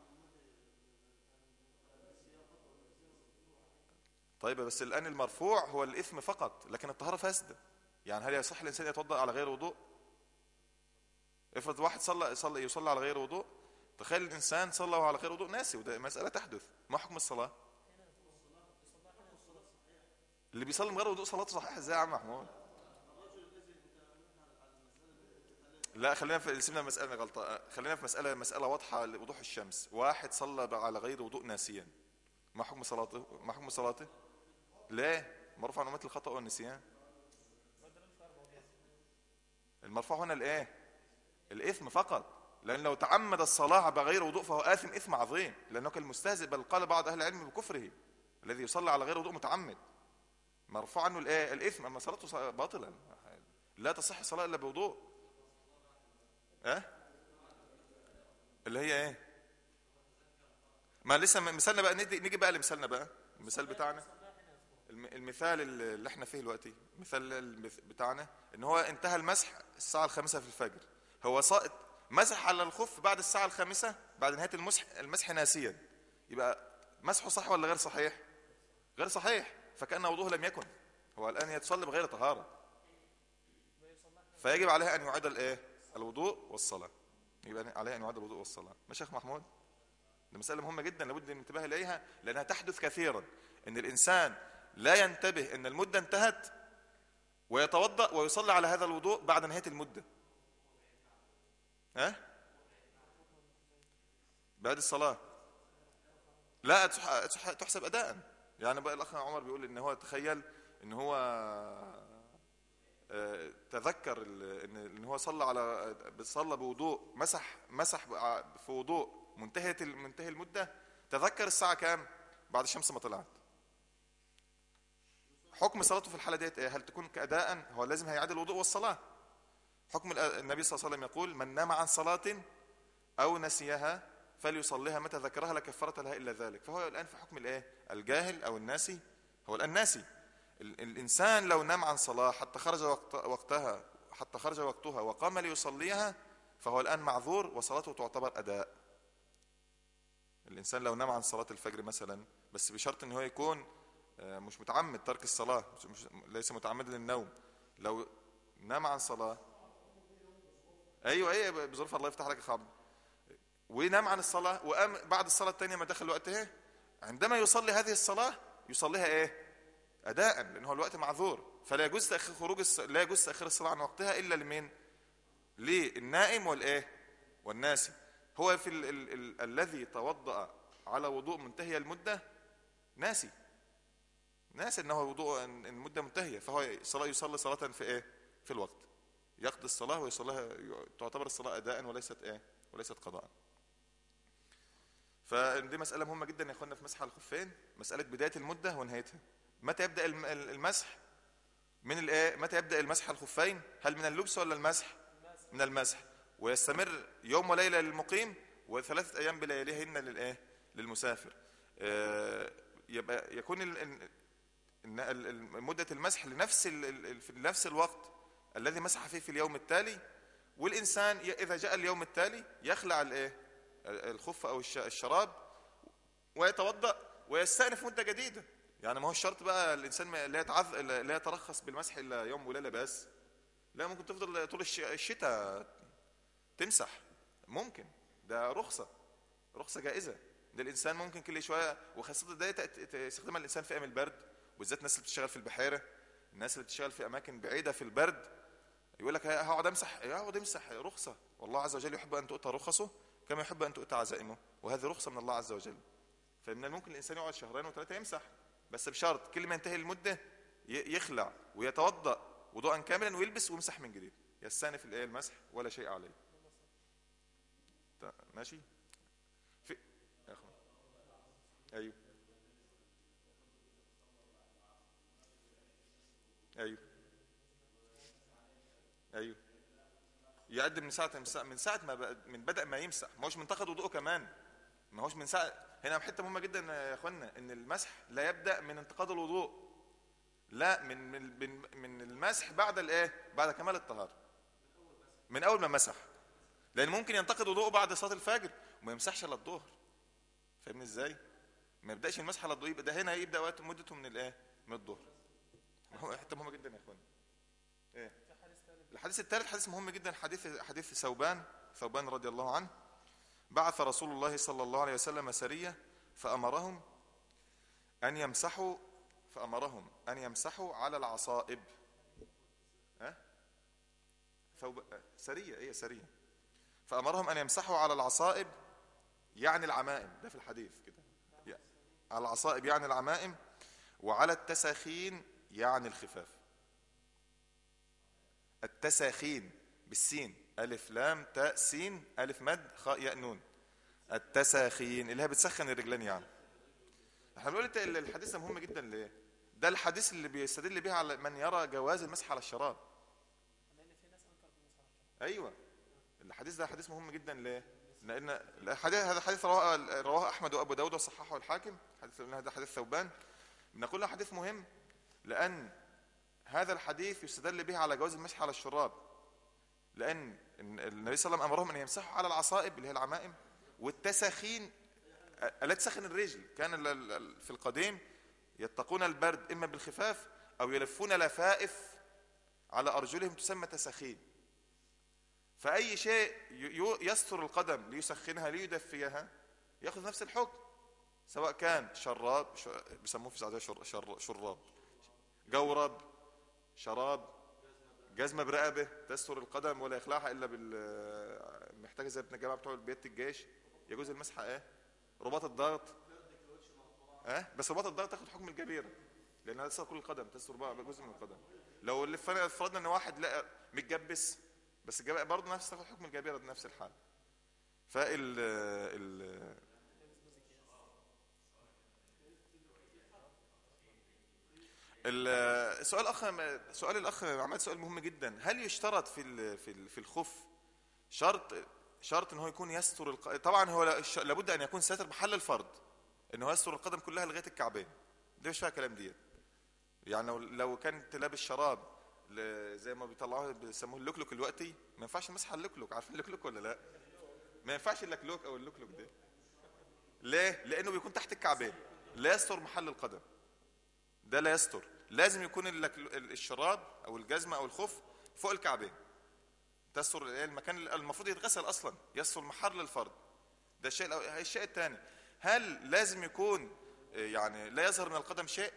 طيب بس الان المرفوع هو الاثم فقط لكن الطهاره فاسده يعني هل يصح الانسان يتوضا على غير وضوء افرض واحد صلى صلى يصلي على غير وضوء تخيل الانسان صلى وهو على غير وضوء ناسي وده مساله تحدث ما حكم الصلاه اللي بيصلي من غير وضوء صلاته صحيحه ازاي يا عم محمود لا خلينا في سيبنا مسألة غلطة خلينا في مسألة مسألة واضحة لوضوح الشمس واحد صلى على غير وضوء ناسيا ما حكم صلاته ما حكم صلاته لا مرفوع عن أمة الخطأ والنسيان المرفوع هنا الايه الاثم فقط لان لو تعمد الصلاه بغير وضوء فهو اثم اثم عظيم لانه كالمستهزئ بل قال بعض اهل العلم بكفره الذي يصلي على غير وضوء متعمد مرفوع عنه الايه الاثم اما صلاته ص- باطلا لا تصح الصلاه الا بوضوء اه اللي هي ايه ما لسه م- مثالنا بقى ندي نيجي بقى لمثالنا بقى المثال بتاعنا الم- المثال اللي اللي احنا فيه دلوقتي المثال المث- بتاعنا ان هو انتهى المسح الساعه الخامسة في الفجر هو ساقط مسح على الخف بعد الساعه الخامسة بعد نهايه المسح المسح ناسيا يبقى مسحه صح ولا غير صحيح غير صحيح فكان وضوءه لم يكن هو الان يتصلي بغير طهاره فيجب عليه ان يعيد الايه الوضوء والصلاه يبقى عليه ان يعيد الوضوء والصلاه ماشي يا شيخ محمود دي مسألة مهمة جدا لابد من الانتباه إليها لأنها تحدث كثيرا إن الإنسان لا ينتبه إن المدة انتهت ويتوضأ ويصلي على هذا الوضوء بعد نهاية المدة ها بعد الصلاة لا تح- تح- تحسب أداء يعني بقى الأخ عمر بيقول إن هو تخيل إن هو آه، تذكر ال- ان ان هو صلى على صلى بوضوء مسح مسح بع- في وضوء منتهيه ال- منتهي المده تذكر الساعه كام بعد الشمس ما طلعت حكم صلاته في الحاله ديت ايه هل تكون كاداء هو لازم هيعاد الوضوء والصلاه حكم الأ- النبي صلى الله عليه وسلم يقول من نام عن صلاه او نسيها فليصليها متى ذكرها لا كفاره لها الا ذلك فهو الان في حكم الايه الجاهل او الناسي هو الان ناسي ال- الإنسان لو نام عن صلاة حتى خرج وقت وقتها حتى خرج وقتها وقام ليصليها فهو الآن معذور وصلاته تعتبر أداء الإنسان لو نام عن صلاة الفجر مثلا بس بشرط إن هو يكون آه، مش متعمد ترك الصلاة مش مش ليس متعمد للنوم لو نام عن صلاة أيوة أيوة بظروف الله يفتح لك يا خالد ونام عن الصلاة وقام بعد الصلاة الثانية ما دخل وقتها عندما يصلي هذه الصلاة يصليها إيه؟ اداء لان هو الوقت معذور فلا يجوز تاخير خروج الص... لا يجوز تاخير الصلاه عن وقتها الا لمين للنائم والايه والناسي هو في ال... ال... ال... الذي توضا على وضوء منتهي المده ناسي ناسي انه وضوء إن المده منتهيه فهو صلاه يصلي صلاه في ايه في الوقت يقضي الصلاه ويصليها تعتبر الصلاه اداء وليست ايه وليست قضاء فدي مسألة مهمة جدا يا اخوانا في مسح على الخفين مسألة بداية المدة ونهايتها متى يبدأ الم- المسح من الايه متى يبدأ المسح على الخفين هل من اللبس ولا المسح من المسح ويستمر يوم وليلة للمقيم وثلاثة أيام بلياليهن للايه للمسافر آه، يبقى يكون ال- ال- إن ال- ال- مدة المسح لنفس ال- ال- في نفس الوقت الذي مسح فيه في اليوم التالي والإنسان ي- إذا جاء اليوم التالي يخلع الايه الخف أو الش- الشراب ويتوضأ ويستأنف مدة جديدة يعني ما هو الشرط بقى الإنسان ما- لا يتعذ لا يترخص بالمسح إلا يوم وليلة بس لا ممكن تفضل طول الش- الشتاء تمسح ممكن ده رخصة رخصة جائزة ده الإنسان ممكن كل شوية وخاصة ده يت- يت- يستخدمها الإنسان في أيام البرد وبالذات الناس اللي بتشتغل في البحيرة الناس اللي بتشتغل في اماكن بعيده في البرد يقول لك هقعد امسح اقعد امسح رخصه والله عز وجل يحب ان تؤتى رخصه كما يحب ان تؤتى عزائمه وهذه رخصه من الله عز وجل فمن الممكن الانسان يقعد شهرين وثلاثه يمسح بس بشرط كل ما ينتهي المده ي- يخلع ويتوضا وضوءا كاملا ويلبس ويمسح من جديد يستانف الايه المسح ولا شيء عليه تا- ماشي في يا أخوان. ايوه ايوه ايوه يعد من ساعه من ساعه, من ساعة ما بقى- من بدا ما يمسح ما هوش منتقد وضوءه كمان ما هوش من ساعه هنا حته مهمه جدا يا اخوانا ان المسح لا يبدا من انتقاد الوضوء لا من من من, من المسح بعد الايه بعد كمال الطهاره من اول ما مسح لان ممكن ينتقد وضوءه بعد صلاه الفجر وما يمسحش الا الظهر فاهمني ازاي ما يبداش المسح على الضوء يبقى ده هنا يبدا وقت مدته من الايه من الظهر هو حته مهمه جدا يا اخوانا ايه الحديث الثالث حديث مهم جدا حديث حديث ثوبان ثوبان رضي الله عنه بعث رسول الله صلى الله عليه وسلم سريه فامرهم ان يمسحوا فامرهم ان يمسحوا على العصائب ها ثوب سريه ايه سريه فامرهم ان يمسحوا على العصائب يعني العمائم ده في الحديث كده يعني على العصائب يعني العمائم وعلى التساخين يعني الخفاف التساخين بالسين ألف لام تاء سين ألف مد خاء ياء نون التساخين اللي هي بتسخن الرجلين يعني احنا بنقول الت- الحديث ده مهم جدا ليه ده الحديث اللي بيستدل به على من يرى جواز المسح على الشراب ايوه الحديث ده حديث مهم جدا ليه لان الحديث هذا حديث رواه رواه احمد وابو داود وصححه الحاكم حديث هذا حديث ثوبان بنقول له حديث مهم لان هذا الحديث يستدل به على جواز المسح على الشراب لان النبي صلى الله عليه وسلم امرهم ان يمسحوا على العصائب اللي هي العمائم والتساخين التي تسخن الرجل كان ال- ال- ال- في القديم يتقون البرد اما بالخفاف او يلفون لفائف على ارجلهم تسمى تساخين فاي شيء ي- ي- يستر القدم ليسخنها ليدفيها ياخذ نفس الحكم سواء كان شراب ش- بيسموه في السعوديه شر شر شراب جورب شراب جزمه برقبه تستر القدم ولا يخلعها الا بال محتاجه زي ابن الجماعه بتوع بيت الجيش يجوز المسح ايه رباط الضغط اه بس رباط الضغط تاخد حكم الجبيره لانها تستر كل القدم تستر بقى جزء من القدم لو اللي فن- فرضنا ان واحد لقى متجبس بس الجبهه برضه نفس تاخد حكم الجبيره بنفس الحال فال ال ال- سؤال الاخ سؤال الاخ عماد سؤال مهم جدا هل يشترط في ال- في ال- في الخف شرط شرط ان هو يكون يستر الق... طبعا هو لا- الش- لابد ان يكون ساتر محل الفرض ان هو يستر القدم كلها لغايه الكعبين ده مش فيها كلام ديت يعني لو لو كانت لابس شراب ل- زي ما بيطلعوه بيسموه اللوكلوك الوقتي ما ينفعش نمسح اللوكلوك عارفين اللوكلوك ولا لا ما ينفعش اللكلوك او اللوكلوك ده ليه لانه بيكون تحت الكعبين لا يستر محل القدم ده لا يستر لازم يكون اللك- الشراب او الجزمه او الخف فوق الكعبين تستر المكان اللي المفروض يتغسل اصلا يستر محل الفرد ده الشيء الأول. الشيء الثاني هل لازم يكون آه، يعني لا يظهر من القدم شيء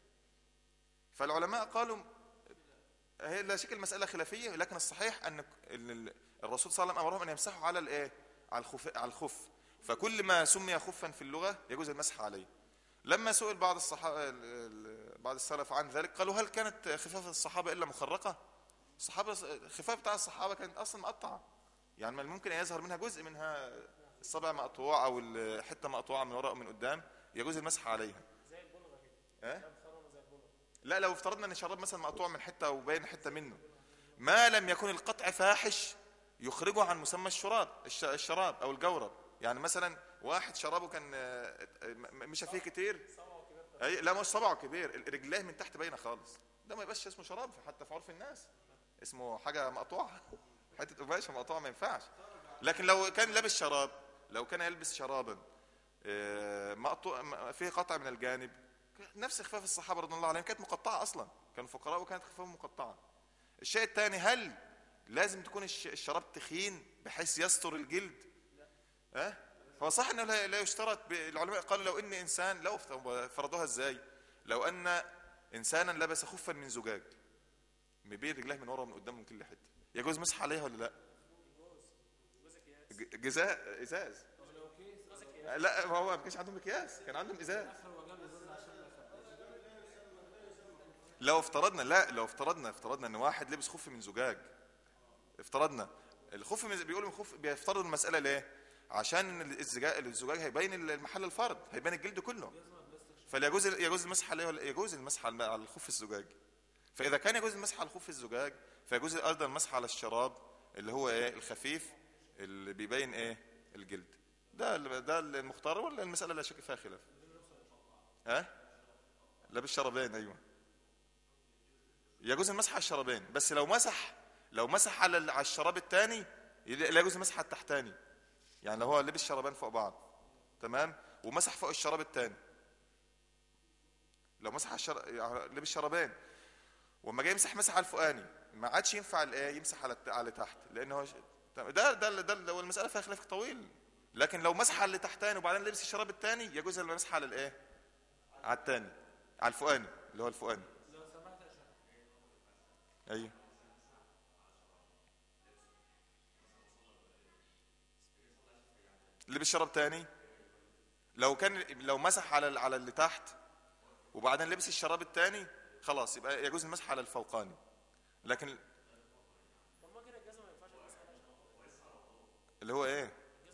فالعلماء قالوا هي لا شك المسألة خلافية لكن الصحيح أن ال- الرسول صلى الله عليه وسلم أمرهم أن يمسحوا على الإيه؟ على الخف على الخف فكل ما سمي خفا في اللغة يجوز المسح عليه لما سئل بعض الصحابة بعض السلف عن ذلك قالوا هل كانت خفاف الصحابة إلا مخرقة؟ الصحابة الخفاف بتاع الصحابة كانت أصلا مقطعة يعني من ممكن أن يظهر منها جزء منها الصبع مقطوع أو الحتة مقطوعة من وراء ومن قدام يجوز المسح عليها زي البلغه كده أه؟ ده مخرمه زي البلغه لا لو افترضنا ان الشراب مثلا مقطوع من حته وباين حته منه ما لم يكن القطع فاحش يخرجه عن مسمى الشراب الش- الشراب او الجورب يعني مثلا واحد شرابه كان آه، م- مشى فيه كتير أي لا مش صبعه كبير رجليه من تحت باينه خالص ده ما يبقاش اسمه شراب حتى في عرف الناس اسمه حاجه مقطوعه حته قماشه مقطوعه ما ينفعش لكن لو كان لابس شراب لو كان يلبس شرابا آه، مقطوع م- فيه قطع من الجانب نفس خفاف الصحابه رضي الله عليهم كانت مقطعه اصلا كانوا فقراء وكانت خفافهم مقطعه الشيء الثاني هل لازم تكون الش- الشراب تخين بحيث يستر الجلد ها أه؟ هو صح انه لا لا يشترط ب- العلماء قالوا لو ان انسان لو فرضوها ازاي لو ان انسانا لبس خفا من زجاج مبين رجليه من ورا ومن قدام من كل حته يجوز مسح عليها ولا لا ج- جزاء ازاز لا ما هو ما كانش عندهم اكياس كان عندهم ازاز لو افترضنا لا لو افترضنا افترضنا ان واحد لبس خف من زجاج افترضنا الخف من بيقولوا من خف بيفترضوا المساله ليه عشان الزجاج الزجاج هيبين المحل الفرد هيبين الجلد كله فليجوز يجوز المسح عليه ولا يجوز المسح على على الخف الزجاج فاذا كان يجوز المسح على الخف الزجاج فيجوز ايضا المسح على الشراب اللي هو ايه الخفيف اللي بيبين ايه الجلد ده ده المختار ولا المساله لا شك فيها خلاف ها لابس شرابين ايوه يجوز المسح على الشرابين بس لو مسح لو مسح على ال- على الشراب الثاني لا يجوز المسح على التحتاني يعني لو هو لبس شرابين فوق بعض تمام ومسح فوق الشراب الثاني لو مسح على الشر... يعني لبس شرابين وما جاي يمسح مسح على الفوقاني ما عادش ينفع الايه يمسح على الت- على تحت لان هو ش- ده ده ده, ده هو المساله فيها خلاف طويل لكن لو مسح على اللي تحتاني وبعدين لبس الشراب الثاني يجوز المسح على الايه على الثاني على الفوقاني اللي هو الفوقاني ايوه اللي بالشراب تاني لو كان لو مسح على ال- على اللي تحت وبعدين لبس الشراب التاني خلاص يبقى يجوز المسح على الفوقاني لكن طب ما كده الجزمه ما ينفعش تمسح عليها اللي هو ايه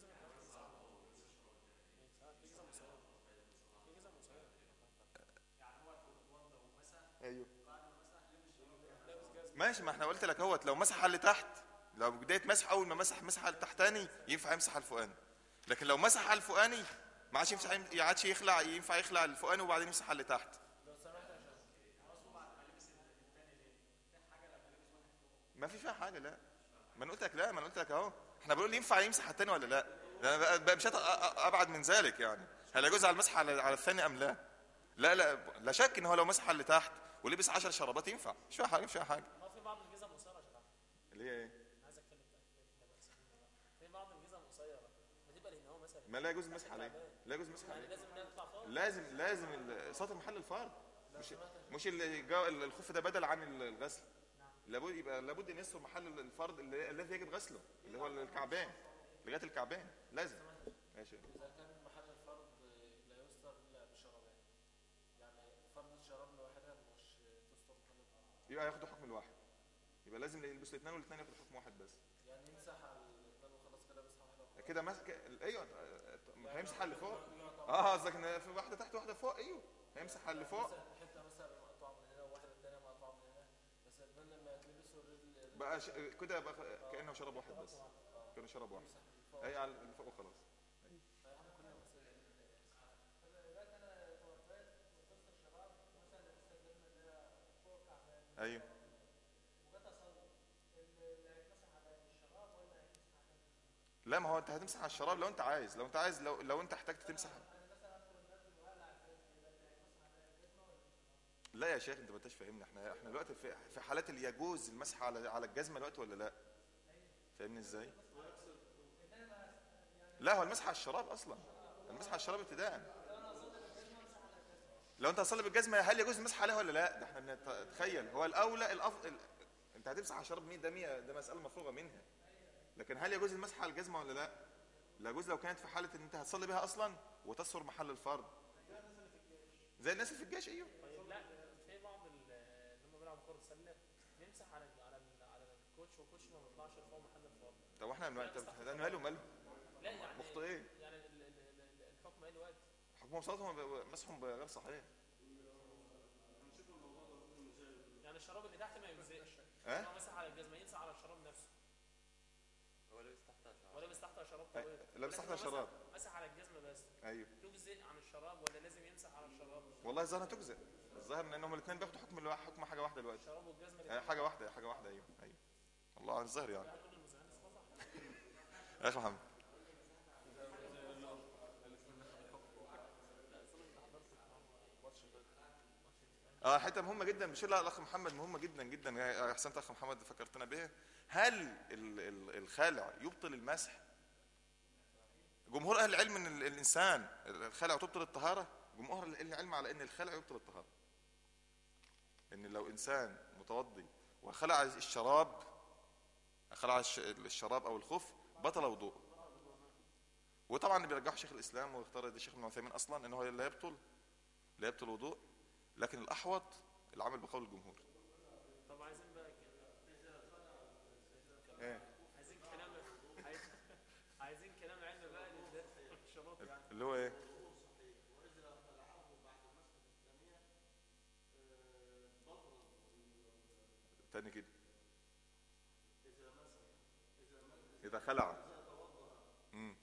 ايوه ماشي ما احنا قلت لك اهوت لو مسح على اللي تحت لو بدايه مسح اول ما مسح مسح على التحتاني ينفع يمسح على الفوقاني لكن لو مسح على الفوقاني ما عادش يمسح ما عادش يخلع ينفع يخلع الفوقاني وبعدين يمسح على اللي تحت ما في فيها حاجه لا ما انا قلت لك لا ما انا قلت لك اهو احنا بنقول ينفع يمسح على الثاني ولا لا ده انا بقى- بقى مشيت أ- أ- ابعد من ذلك يعني هل يجوز على المسح على على الثاني ام لا لا لا لا شك ان هو لو مسح على اللي تحت ولبس 10 شرابات ينفع مش فيها حاجه مش فيها حاجه ما في بعض الجزم قصيره يا شباب اللي هي ايه انا عايز اتكلم بقى في بعض الجزم قصيره بتبقى لان هو مثلا ما لا يجوز المسح عليه لا يجوز المسح يعني عليه لازم انها تطلع فوق لازم لازم ال- سطر محل الفرد مش مش اللي جا- الخف ده بدل عن ال- الغسل لابد يبقى لابد ان يستر محل الفرد اللي- الذي يجب غسله اللي هو الكعبين لغايه الكعبين لازم ماشي اذا كان محل الفرض لا يستر الا بشرابين يعني فرض الشراب لوحدها مش تستر محل الفرض يبقى ياخدوا حكم الواحد يبقى لازم يلبس الاثنين والاثنين ياخدوا حكم واحد بس يعني يمسح على الاثنين وخلاص كده بس واحده كده ماسك ايوه ما هيمسح على اللي فوق اه قصدك ان في واحده تحت واحده فوق ايوه هيمسح على اللي فوق حته مثلا مقطوعه من هنا وواحده الثانيه مقطوعه من هنا بس البن لما يتلبسوا الرجل بقى ش... كده بقى كانه شرب واحد بس كانه شرب واحد اي على اللي فوق وخلاص ايوه لا ما هو انت هتمسح على الشراب لو انت عايز لو انت عايز لو لو انت احتجت تمسح لا يا شيخ انت ما انتش فاهمني احنا احنا دلوقتي في في حالات اللي يجوز المسح على على الجزمه دلوقتي ولا لا فاهمني ازاي لا هو المسح على الشراب اصلا المسح على الشراب ابتداء لو انت هتصلي بالجزمه هل يجوز المسح عليها ولا لا ده احنا بنتخيل هو الاولى الافضل انت هتمسح على الشراب مين ده مية ده مساله مفروغه منها لكن هل يجوز المسح على الجزمه ولا لا لا يجوز لو كانت في حاله ان انت هتصلي بها اصلا وتستر محل الفرض زي الناس اللي في الجيش ايوه طيب لا في بعض ال- اللي هم بيلعبوا كره سله بيمسح على على على الكوتش والكوتش ما بيطلعش لفوق محل الفاضي طب احنا ما انت ده ماله ماله لا يعني مخطئين يعني ال- ال- ال- الحكم ايه دلوقتي؟ حكمهم صلاتهم ب- مسحهم بغير صحيح يعني الشراب اللي تحت ما يجزئش اه هو مسح على الجزمه يمسح على الشراب نفسه هو لابس تحتها شعر ولا تحتها شراب أي- طويل لابس ولكن تحتها هو شراب. مسح- مسح على الجزمه بس ايوه تجزئ عن الشراب ولا لازم يمسح على الشراب والله الظاهر تجزئ الظاهر ان انهم الاثنين بياخدوا حكم الواحد حكم حاجه واحده دلوقتي الشراب والجزمه آه، الاثنين حاجه واحده حاجه واحده ايوه ايوه الله عن الظاهر يعني كل المزعلين صح يا اخي محمد اه حته مهمه جدا بشير لها الاخ محمد مهمه جدا جدا يا احسنت اخ محمد فكرتنا بها هل ال- ال- الخالع يبطل المسح جمهور اهل العلم ان ال- الانسان الخالع تبطل الطهاره جمهور اهل العلم على ان الخالع يبطل الطهاره ان لو انسان متوضي وخلع الشراب خلع الش- الشراب او الخف بطل وضوء وطبعا اللي بيرجحه شيخ الاسلام واختار ده الشيخ ابن عثيمين اصلا ان هو لا يبطل لا يبطل وضوء لكن الاحوط العمل بقول الجمهور طب عايزين بقى كده ايه عايزين كلام عايز... عايزين كلام علم بقى للذات الشباب يعني اللي هو ايه تاني كده اذا خلع مم.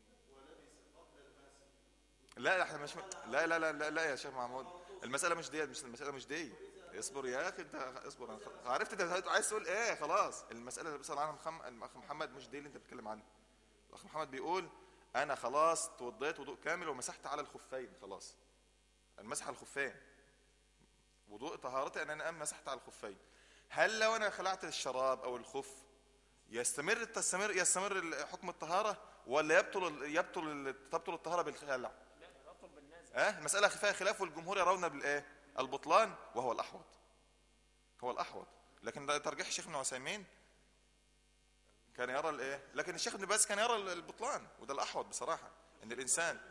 لا احنا مش لا لا لا لا, لا يا شيخ محمود المساله مش دي مش المساله مش دي اصبر يا اخي انت اصبر أنا خ- عرفت انت عايز تقول ايه خلاص المساله اللي بيسال عنها محمد الاخ محمد مش دي اللي انت بتتكلم عنها الاخ محمد بيقول انا خلاص توضيت وضوء كامل ومسحت على الخفين خلاص المسح على الخفين وضوء طهارتي ان انا مسحت على الخفين هل لو انا خلعت الشراب او الخف يستمر تستمر يستمر حكم الطهاره ولا يبطل يبطل تبطل الطهاره بالخلع لا اطلب بالناس اه المساله فيها خلاف والجمهور يرون بالايه البطلان وهو الاحوط هو الاحوط لكن ده ترجيح الشيخ ابن عثيمين كان يرى الايه لكن الشيخ ابن باز كان يرى البطلان وده الاحوط بصراحه ان الانسان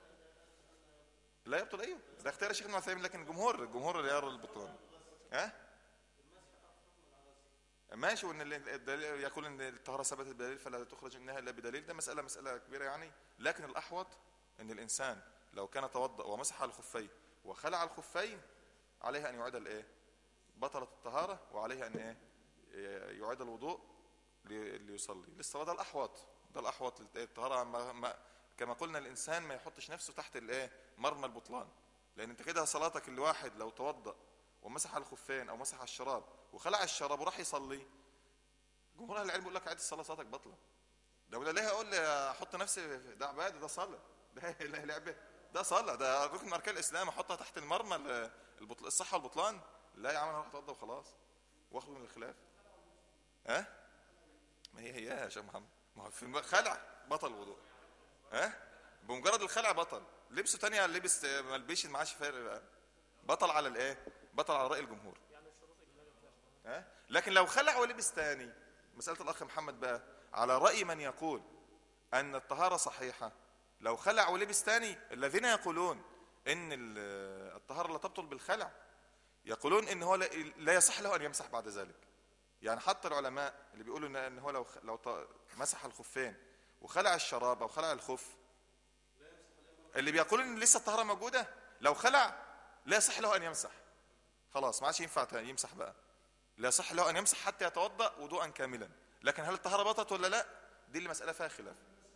لا يبطل ايوه ده اختيار الشيخ ابن عثيمين لكن الجمهور الجمهور اللي يرى البطلان ها ماشي وان ال- الدليل يقول ان الطهاره ثبتت بدليل فلا تخرج منها الا بدليل ده مساله مساله كبيره يعني لكن الاحوط ان الانسان لو كان توضا ومسح على الخفين وخلع الخفين عليه ان يعيد الايه بطلت الطهاره وعليه ان ايه يعيد الوضوء لي- ليصلي لسه ده الاحوط ده الاحوط الطهاره ما ما كما قلنا الانسان ما يحطش نفسه تحت الايه مرمى البطلان لان انت كده صلاتك الواحد لو توضا ومسح على الخفين او مسح على الشراب وخلع الشراب وراح يصلي جمهور اهل العلم يقول لك عادي الصلاه صلاتك بطله ده ولا ليه اقول لي احط نفسي في- ده عباده ده صلاه ده لا لعبه ده صلاه ده ركن من اركان الاسلام احطها تحت المرمى ال- البطل الصحه والبطلان لا يا عم انا هروح اتوضى وخلاص واخرج من الخلاف ها ما هي هي يا شيخ محمد ما هو في الم- خلع بطل الوضوء ها بمجرد الخلع بطل لبسه تانية لبس ما لبسش ما عادش فارق بقى بطل على الايه بطل على راي الجمهور ها لكن لو خلع ولبس تاني مساله الاخ محمد بقى على راي من يقول ان الطهاره صحيحه لو خلع ولبس تاني الذين يقولون ان ال- الطهاره لا تبطل بالخلع يقولون ان هو لا- لا يصح له ان يمسح بعد ذلك يعني حتى العلماء اللي بيقولوا ان ان هو لو خ- لو ط- مسح الخفين وخلع الشراب او خلع الخف اللي بيقولون ان لسه الطهاره موجوده لو خلع لا يصح له ان يمسح خلاص ما عادش ينفع ت- يمسح بقى لا يصح له ان يمسح حتى يتوضا وضوءا كاملا لكن هل الطهاره بطلت ولا لا دي اللي مساله فيها خلاف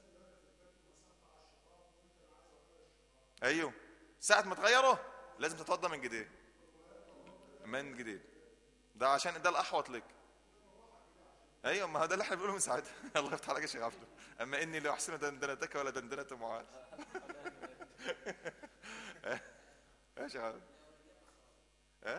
ايوه ساعه ما تغيره لازم تتوضا من جديد من جديد ده عشان ده الاحوط لك ايوه ما هو ده اللي احنا بنقوله من ساعتها الله يفتح عليك يا شيخ عبده اما اني لا احسن دندنتك ولا دندنه معاذ ايه يا شيخ عبده ايه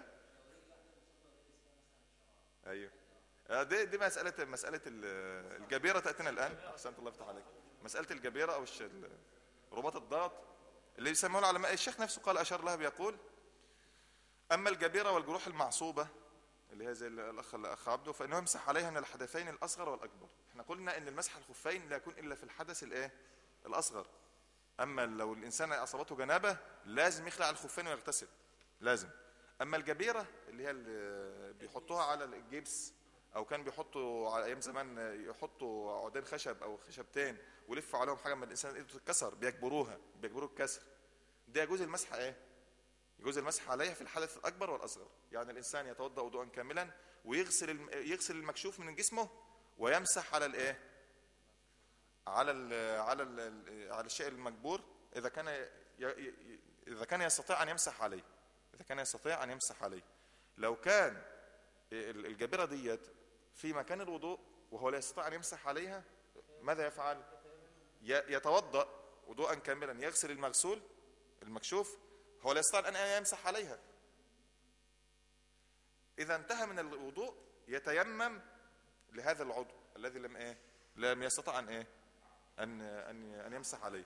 ايوه آه، دي دي مساله مساله ال- الجبيره تاتينا الان احسنت الله يفتح عليك مساله الجبيره او الش- ال- رباط الضغط اللي يسمونه العلماء الشيخ نفسه قال اشار لها بيقول اما الجبيره والجروح المعصوبه اللي هي زي الاخ الاخ عبده فانه يمسح عليها من الحدثين الاصغر والاكبر احنا قلنا ان المسح الخفين لا يكون الا في الحدث الايه الاصغر اما لو الانسان اصابته جنابه لازم يخلع الخفين ويغتسل لازم اما الجبيره اللي هي اللي بيحطوها على الجبس او كان بيحطوا على ايام زمان يحطوا عودين خشب او خشبتين ويلفوا عليهم حاجه من الانسان ايده تتكسر بيجبروها بيجبروا الكسر ده يجوز المسح ايه يجوز المسح عليها في الحدث الاكبر والاصغر يعني الانسان يتوضا وضوءا كاملا ويغسل الم- يغسل المكشوف من جسمه ويمسح على الايه على ال على ال على الشيء المجبور اذا كان ي- ي- اذا كان يستطيع ان يمسح عليه اذا كان يستطيع ان يمسح عليه لو كان ال- الجبيره ديت في مكان الوضوء وهو لا يستطيع ان يمسح عليها ماذا يفعل ي- يتوضا وضوءا كاملا يغسل المغسول المكشوف هو لا يستطيع ان يمسح عليها اذا انتهى من الوضوء يتيمم لهذا العضو الذي لم ايه لم يستطع ان ايه ان ان ان يمسح عليه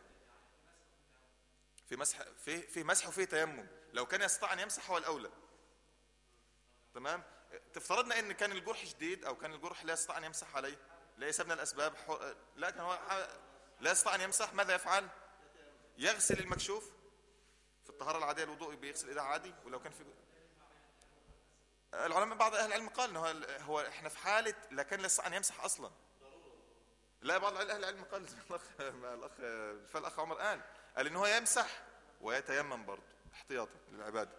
في مسح في في مسح وفي تيمم لو كان يستطيع ان يمسح هو الاولى تمام تفترضنا ان كان الجرح شديد او كان الجرح لا يستطيع ان يمسح عليه ليس من الاسباب ح- لكن هو ح- لا يستطيع ان يمسح ماذا يفعل يغسل المكشوف في الطهاره العاديه الوضوء بيغسل ايده عادي ولو كان في العلماء بعض اهل العلم قال انه هو- هو احنا في حاله لا كان لا يستطيع ان يمسح اصلا لا بعض اهل العلم قال زي ما الاخ ما الاخ فالاخ عمر قال قال ان هو يمسح ويتيمم برضه احتياطا للعباده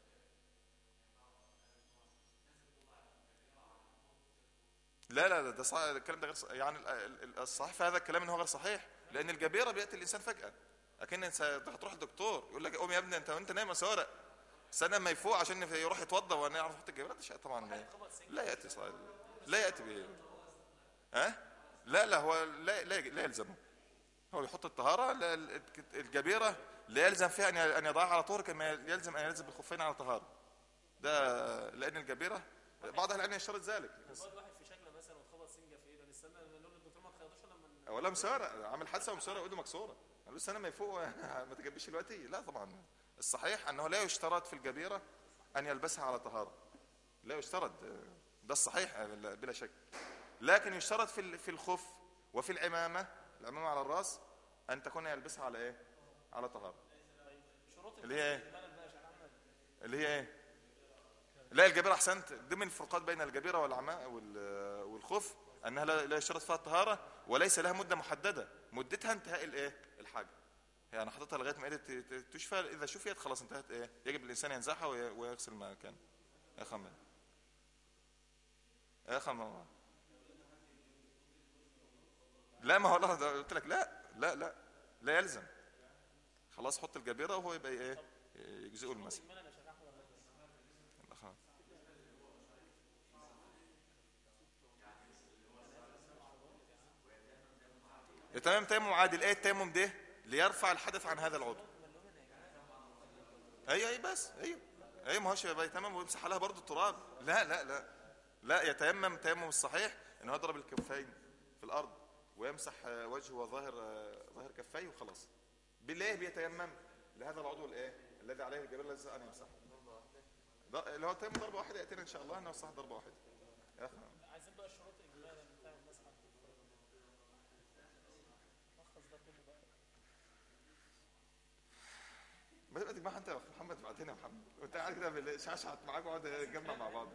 لا لا لا ده صح الكلام ده غير صح يعني ال- ال- الصحيح في هذا الكلام ان هو غير صحيح لان الجبيره بياتي الانسان فجاه اكن انت هتروح للدكتور يقول لك قوم يا ابني انت وانت نايم سوارق استنى ما يفوق عشان يروح يتوضا وانا يعرف يحط الجبيره ده شيء طبعا لا ياتي صحيح لا ياتي به ها لا لا هو لا لا, لا يلزمه هو يحط الطهاره لا ال- الجبيره لا يلزم فيها ان ان يضعها على طهر كما يلزم ان يلزم بالخفين على طهاره ده لان الجبيره بعض اهل العلم يشترط ذلك خبط واحد في شكله مثلا واتخبط سنجه في ايده نستنى لما نقول للدكتور ما تخيطوش لما ولا مسارة عامل حادثه ومسارة وايده مكسوره قال له استنى ما يفوق ما تجبيش دلوقتي لا طبعا الصحيح انه لا يشترط في الجبيره ان يلبسها على طهاره لا يشترط ده الصحيح بلا شك لكن يشترط في ال- في الخف وفي العمامه العمامه على الراس ان تكون يلبسها على ايه على طهاره شروط اللي هي ايه البلد بقى يا شيخ احمد اللي هي ايه لا الجبيره احسنت ضمن الفروقات بين الجبيره والعماء وال- والخف انها لا لا يشترط فيها الطهاره وليس لها مده محدده مدتها انتهاء الايه الحاجه يعني حاططها لغايه ما ايدها ت- ت- تشفى اذا شفيت خلاص انتهت ايه يجب الانسان ينزعها وي- ويغسل ما كان يا خمن يا خمن لا ما هو لا ده قلت لك لا لا لا لا يلزم خلاص حط الجبيره وهو يبقى ايه يجزئه المسح اجمالا يا شيخ احمد الله خلاص. تمام تيمم عادل ايه التيمم ده ليرفع الحدث عن هذا العضو ايوه اي بس ايوه ايوه ما هوش يبقى يتيمم ويمسح عليها برضه التراب لا لا لا لا يتيمم تيمم الصحيح انه يضرب الكفين في الارض ويمسح آه، وجهه وظاهر آه، ظاهر كفيه وخلاص بالله بيتيمم لهذا العضو الايه الذي عليه الجبل الذي ان يمسح ض- اللي هو تيمم ضربه واحده ياتينا ان شاء الله انه صح ضربه واحده يا اخي عايزين بقى الشروط اجمالا بتاع المسح ملخص ده كله بقى ما تبقى تجمعها انت يا أخ محمد بعدين يا محمد وانت قاعد كده بالشاشة معاك وقعد نجمع مع بعض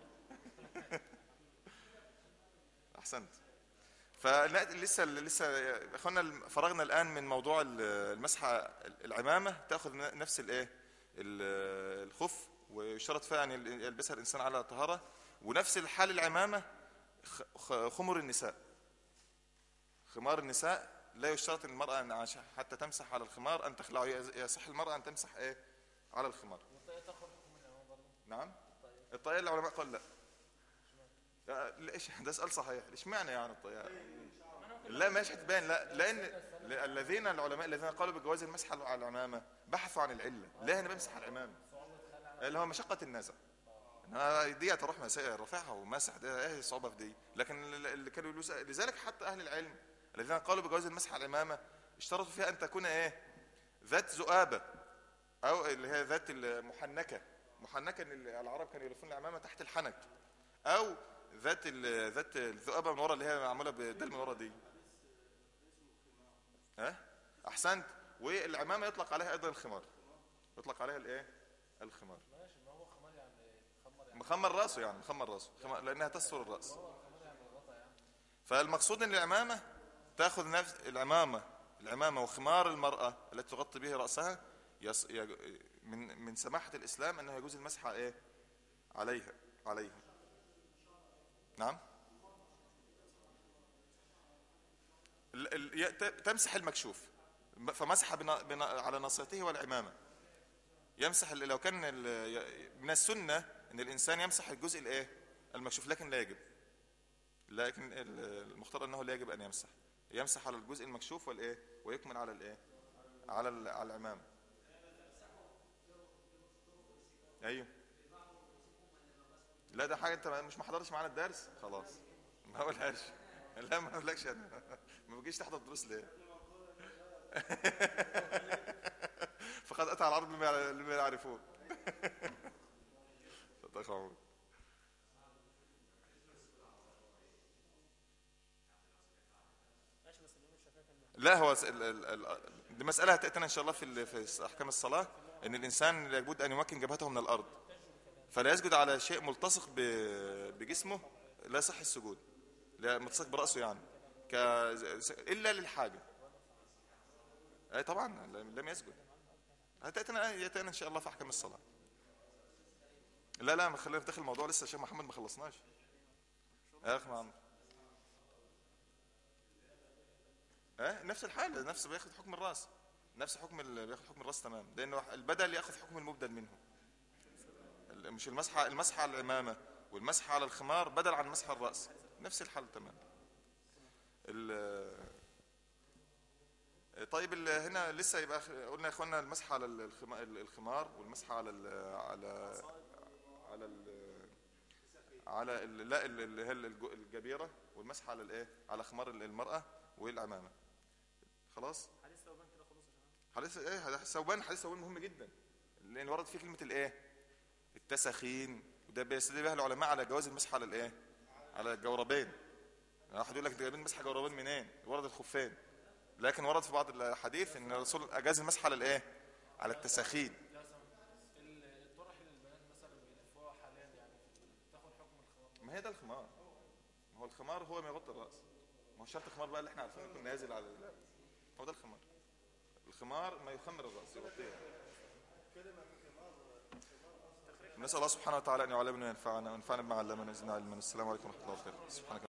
احسنت فلسه لسه اخوانا فرغنا الان من موضوع ال- المسحه العمامه تاخذ نفس الايه ال- الخف ويشترط فيها ان يلبسها الانسان على طهاره ونفس الحال العمامه خ- خ- خمر النساء خمار النساء لا يشترط المرأة أن عش- حتى تمسح على الخمار أن تخلعه يصح المرأة أن تمسح إيه على الخمار والطاقية تاخد حكم الامام برضه نعم الطيار العلماء قال لا لا ليش ده سؤال صحيح ليش معنى يعني الطيار لا مش هتبان لا لان ل- الذين العلماء الذين قالوا بجواز المسح على العمامه بحثوا عن العله ليه انا بمسح على العمامه اللي هو مشقه النزع انها دي تروح مسائل رافعها ومسح ده ايه الصعوبه في دي لكن ال- اللي كانوا يلوس لذلك حتى اهل العلم الذين قالوا بجواز المسح على العمامه اشترطوا فيها ان تكون ايه ذات ذؤابه او اللي هي ذات المحنكه محنكه ان ال- العرب كانوا يلفون العمامه تحت الحنك او ذات ال- ذات الذؤابه من ورا اللي هي معموله بدل من ورا دي ها احسنت والعمامه يطلق عليها ايضا الخمار يطلق عليها الايه الخمار ماشي ما هو خمار يعني خمر يعني مخمر راسه يعني مخمر راسه خمار لانها تستر الراس فالمقصود ان العمامه تاخذ نفس العمامه العمامه وخمار المراه التي تغطي به راسها يص... يج... من من سماحه الاسلام انه يجوز المسح على ايه عليها عليها نعم ال... ال... ي- ت- تمسح المكشوف فمسح بنا... بنا... على ناصيته والعمامه يمسح ال- لو كان ال- ي- من السنه ان الانسان يمسح الجزء الايه المكشوف لكن لا يجب لكن ال- المختار انه لا يجب ان يمسح يمسح على الجزء المكشوف والايه ويكمل على الايه على ال- على العمام ايوه لا ده حاجه انت مش ما حضرتش معانا الدرس خلاص ما اقولهاش لا ما اقولكش انا ما بجيش تحضر الدروس ليه فقد اتى على العرب بما بما يعرفون صدق عمرك. لا هو س- ال- ال- ال- دي مسألة هتأتينا إن شاء الله في ال- في أحكام الصلاة إن الإنسان لابد أن يمكن جبهته من الأرض فلا يسجد على شيء ملتصق ب- بجسمه لا يصح السجود لا ملتصق برأسه يعني ك... إلا للحاجة أي طبعا لم لم يسجد هتأتينا يأتينا إن شاء الله في أحكام الصلاة لا لا ما خلينا ندخل الموضوع لسه يا شيخ محمد ما خلصناش يا أخي معنا اه نفس الحالة نفس بياخد حكم الراس نفس حكم ال... بياخد حكم الراس تمام لانه البدل ياخذ حكم المبدل منه ال- مش المسحه المسحه على العمامه والمسحه على الخمار بدل عن مسح الراس نفس الحال تمام ال... طيب ال... هنا لسه يبقى خ- قلنا يا اخوانا المسح على الخم... الخمار والمسح على ال... على على ال... على ال... لا ال- اللي هي الج- الجبيره والمسح على الايه على خمار المراه والعمامه خلاص حديث ثوبان كده خلاص يا شباب حديث ايه حديث ثوبان حديث ثوبان مهم جدا لان ورد فيه كلمه الايه التسخين وده بيستدل بها العلماء على جواز المسح على الايه على الجوربين يعني واحد يقول لك انت جايبين مسح جوربين منين ورد الخفين لكن ورد في بعض الاحاديث ان الرسول اجاز المسح على الايه على التساخين الطرح اللي البنات مثلا بيلفوها حاليا يعني تاخد حكم الخواتم ما هي ده الخمار ما هو الخمار هو ما يغطي الراس ما هو شرط الخمار بقى اللي احنا عارفينه يكون نازل على لا هو ده الخمار الخمار ما يخمر الراس يغطيه نسال الله سبحانه وتعالى ان يعلمنا وينفعنا وينفعنا بما علمنا ويزدنا علما السلام عليكم ورحمه الله وبركاته سبحانك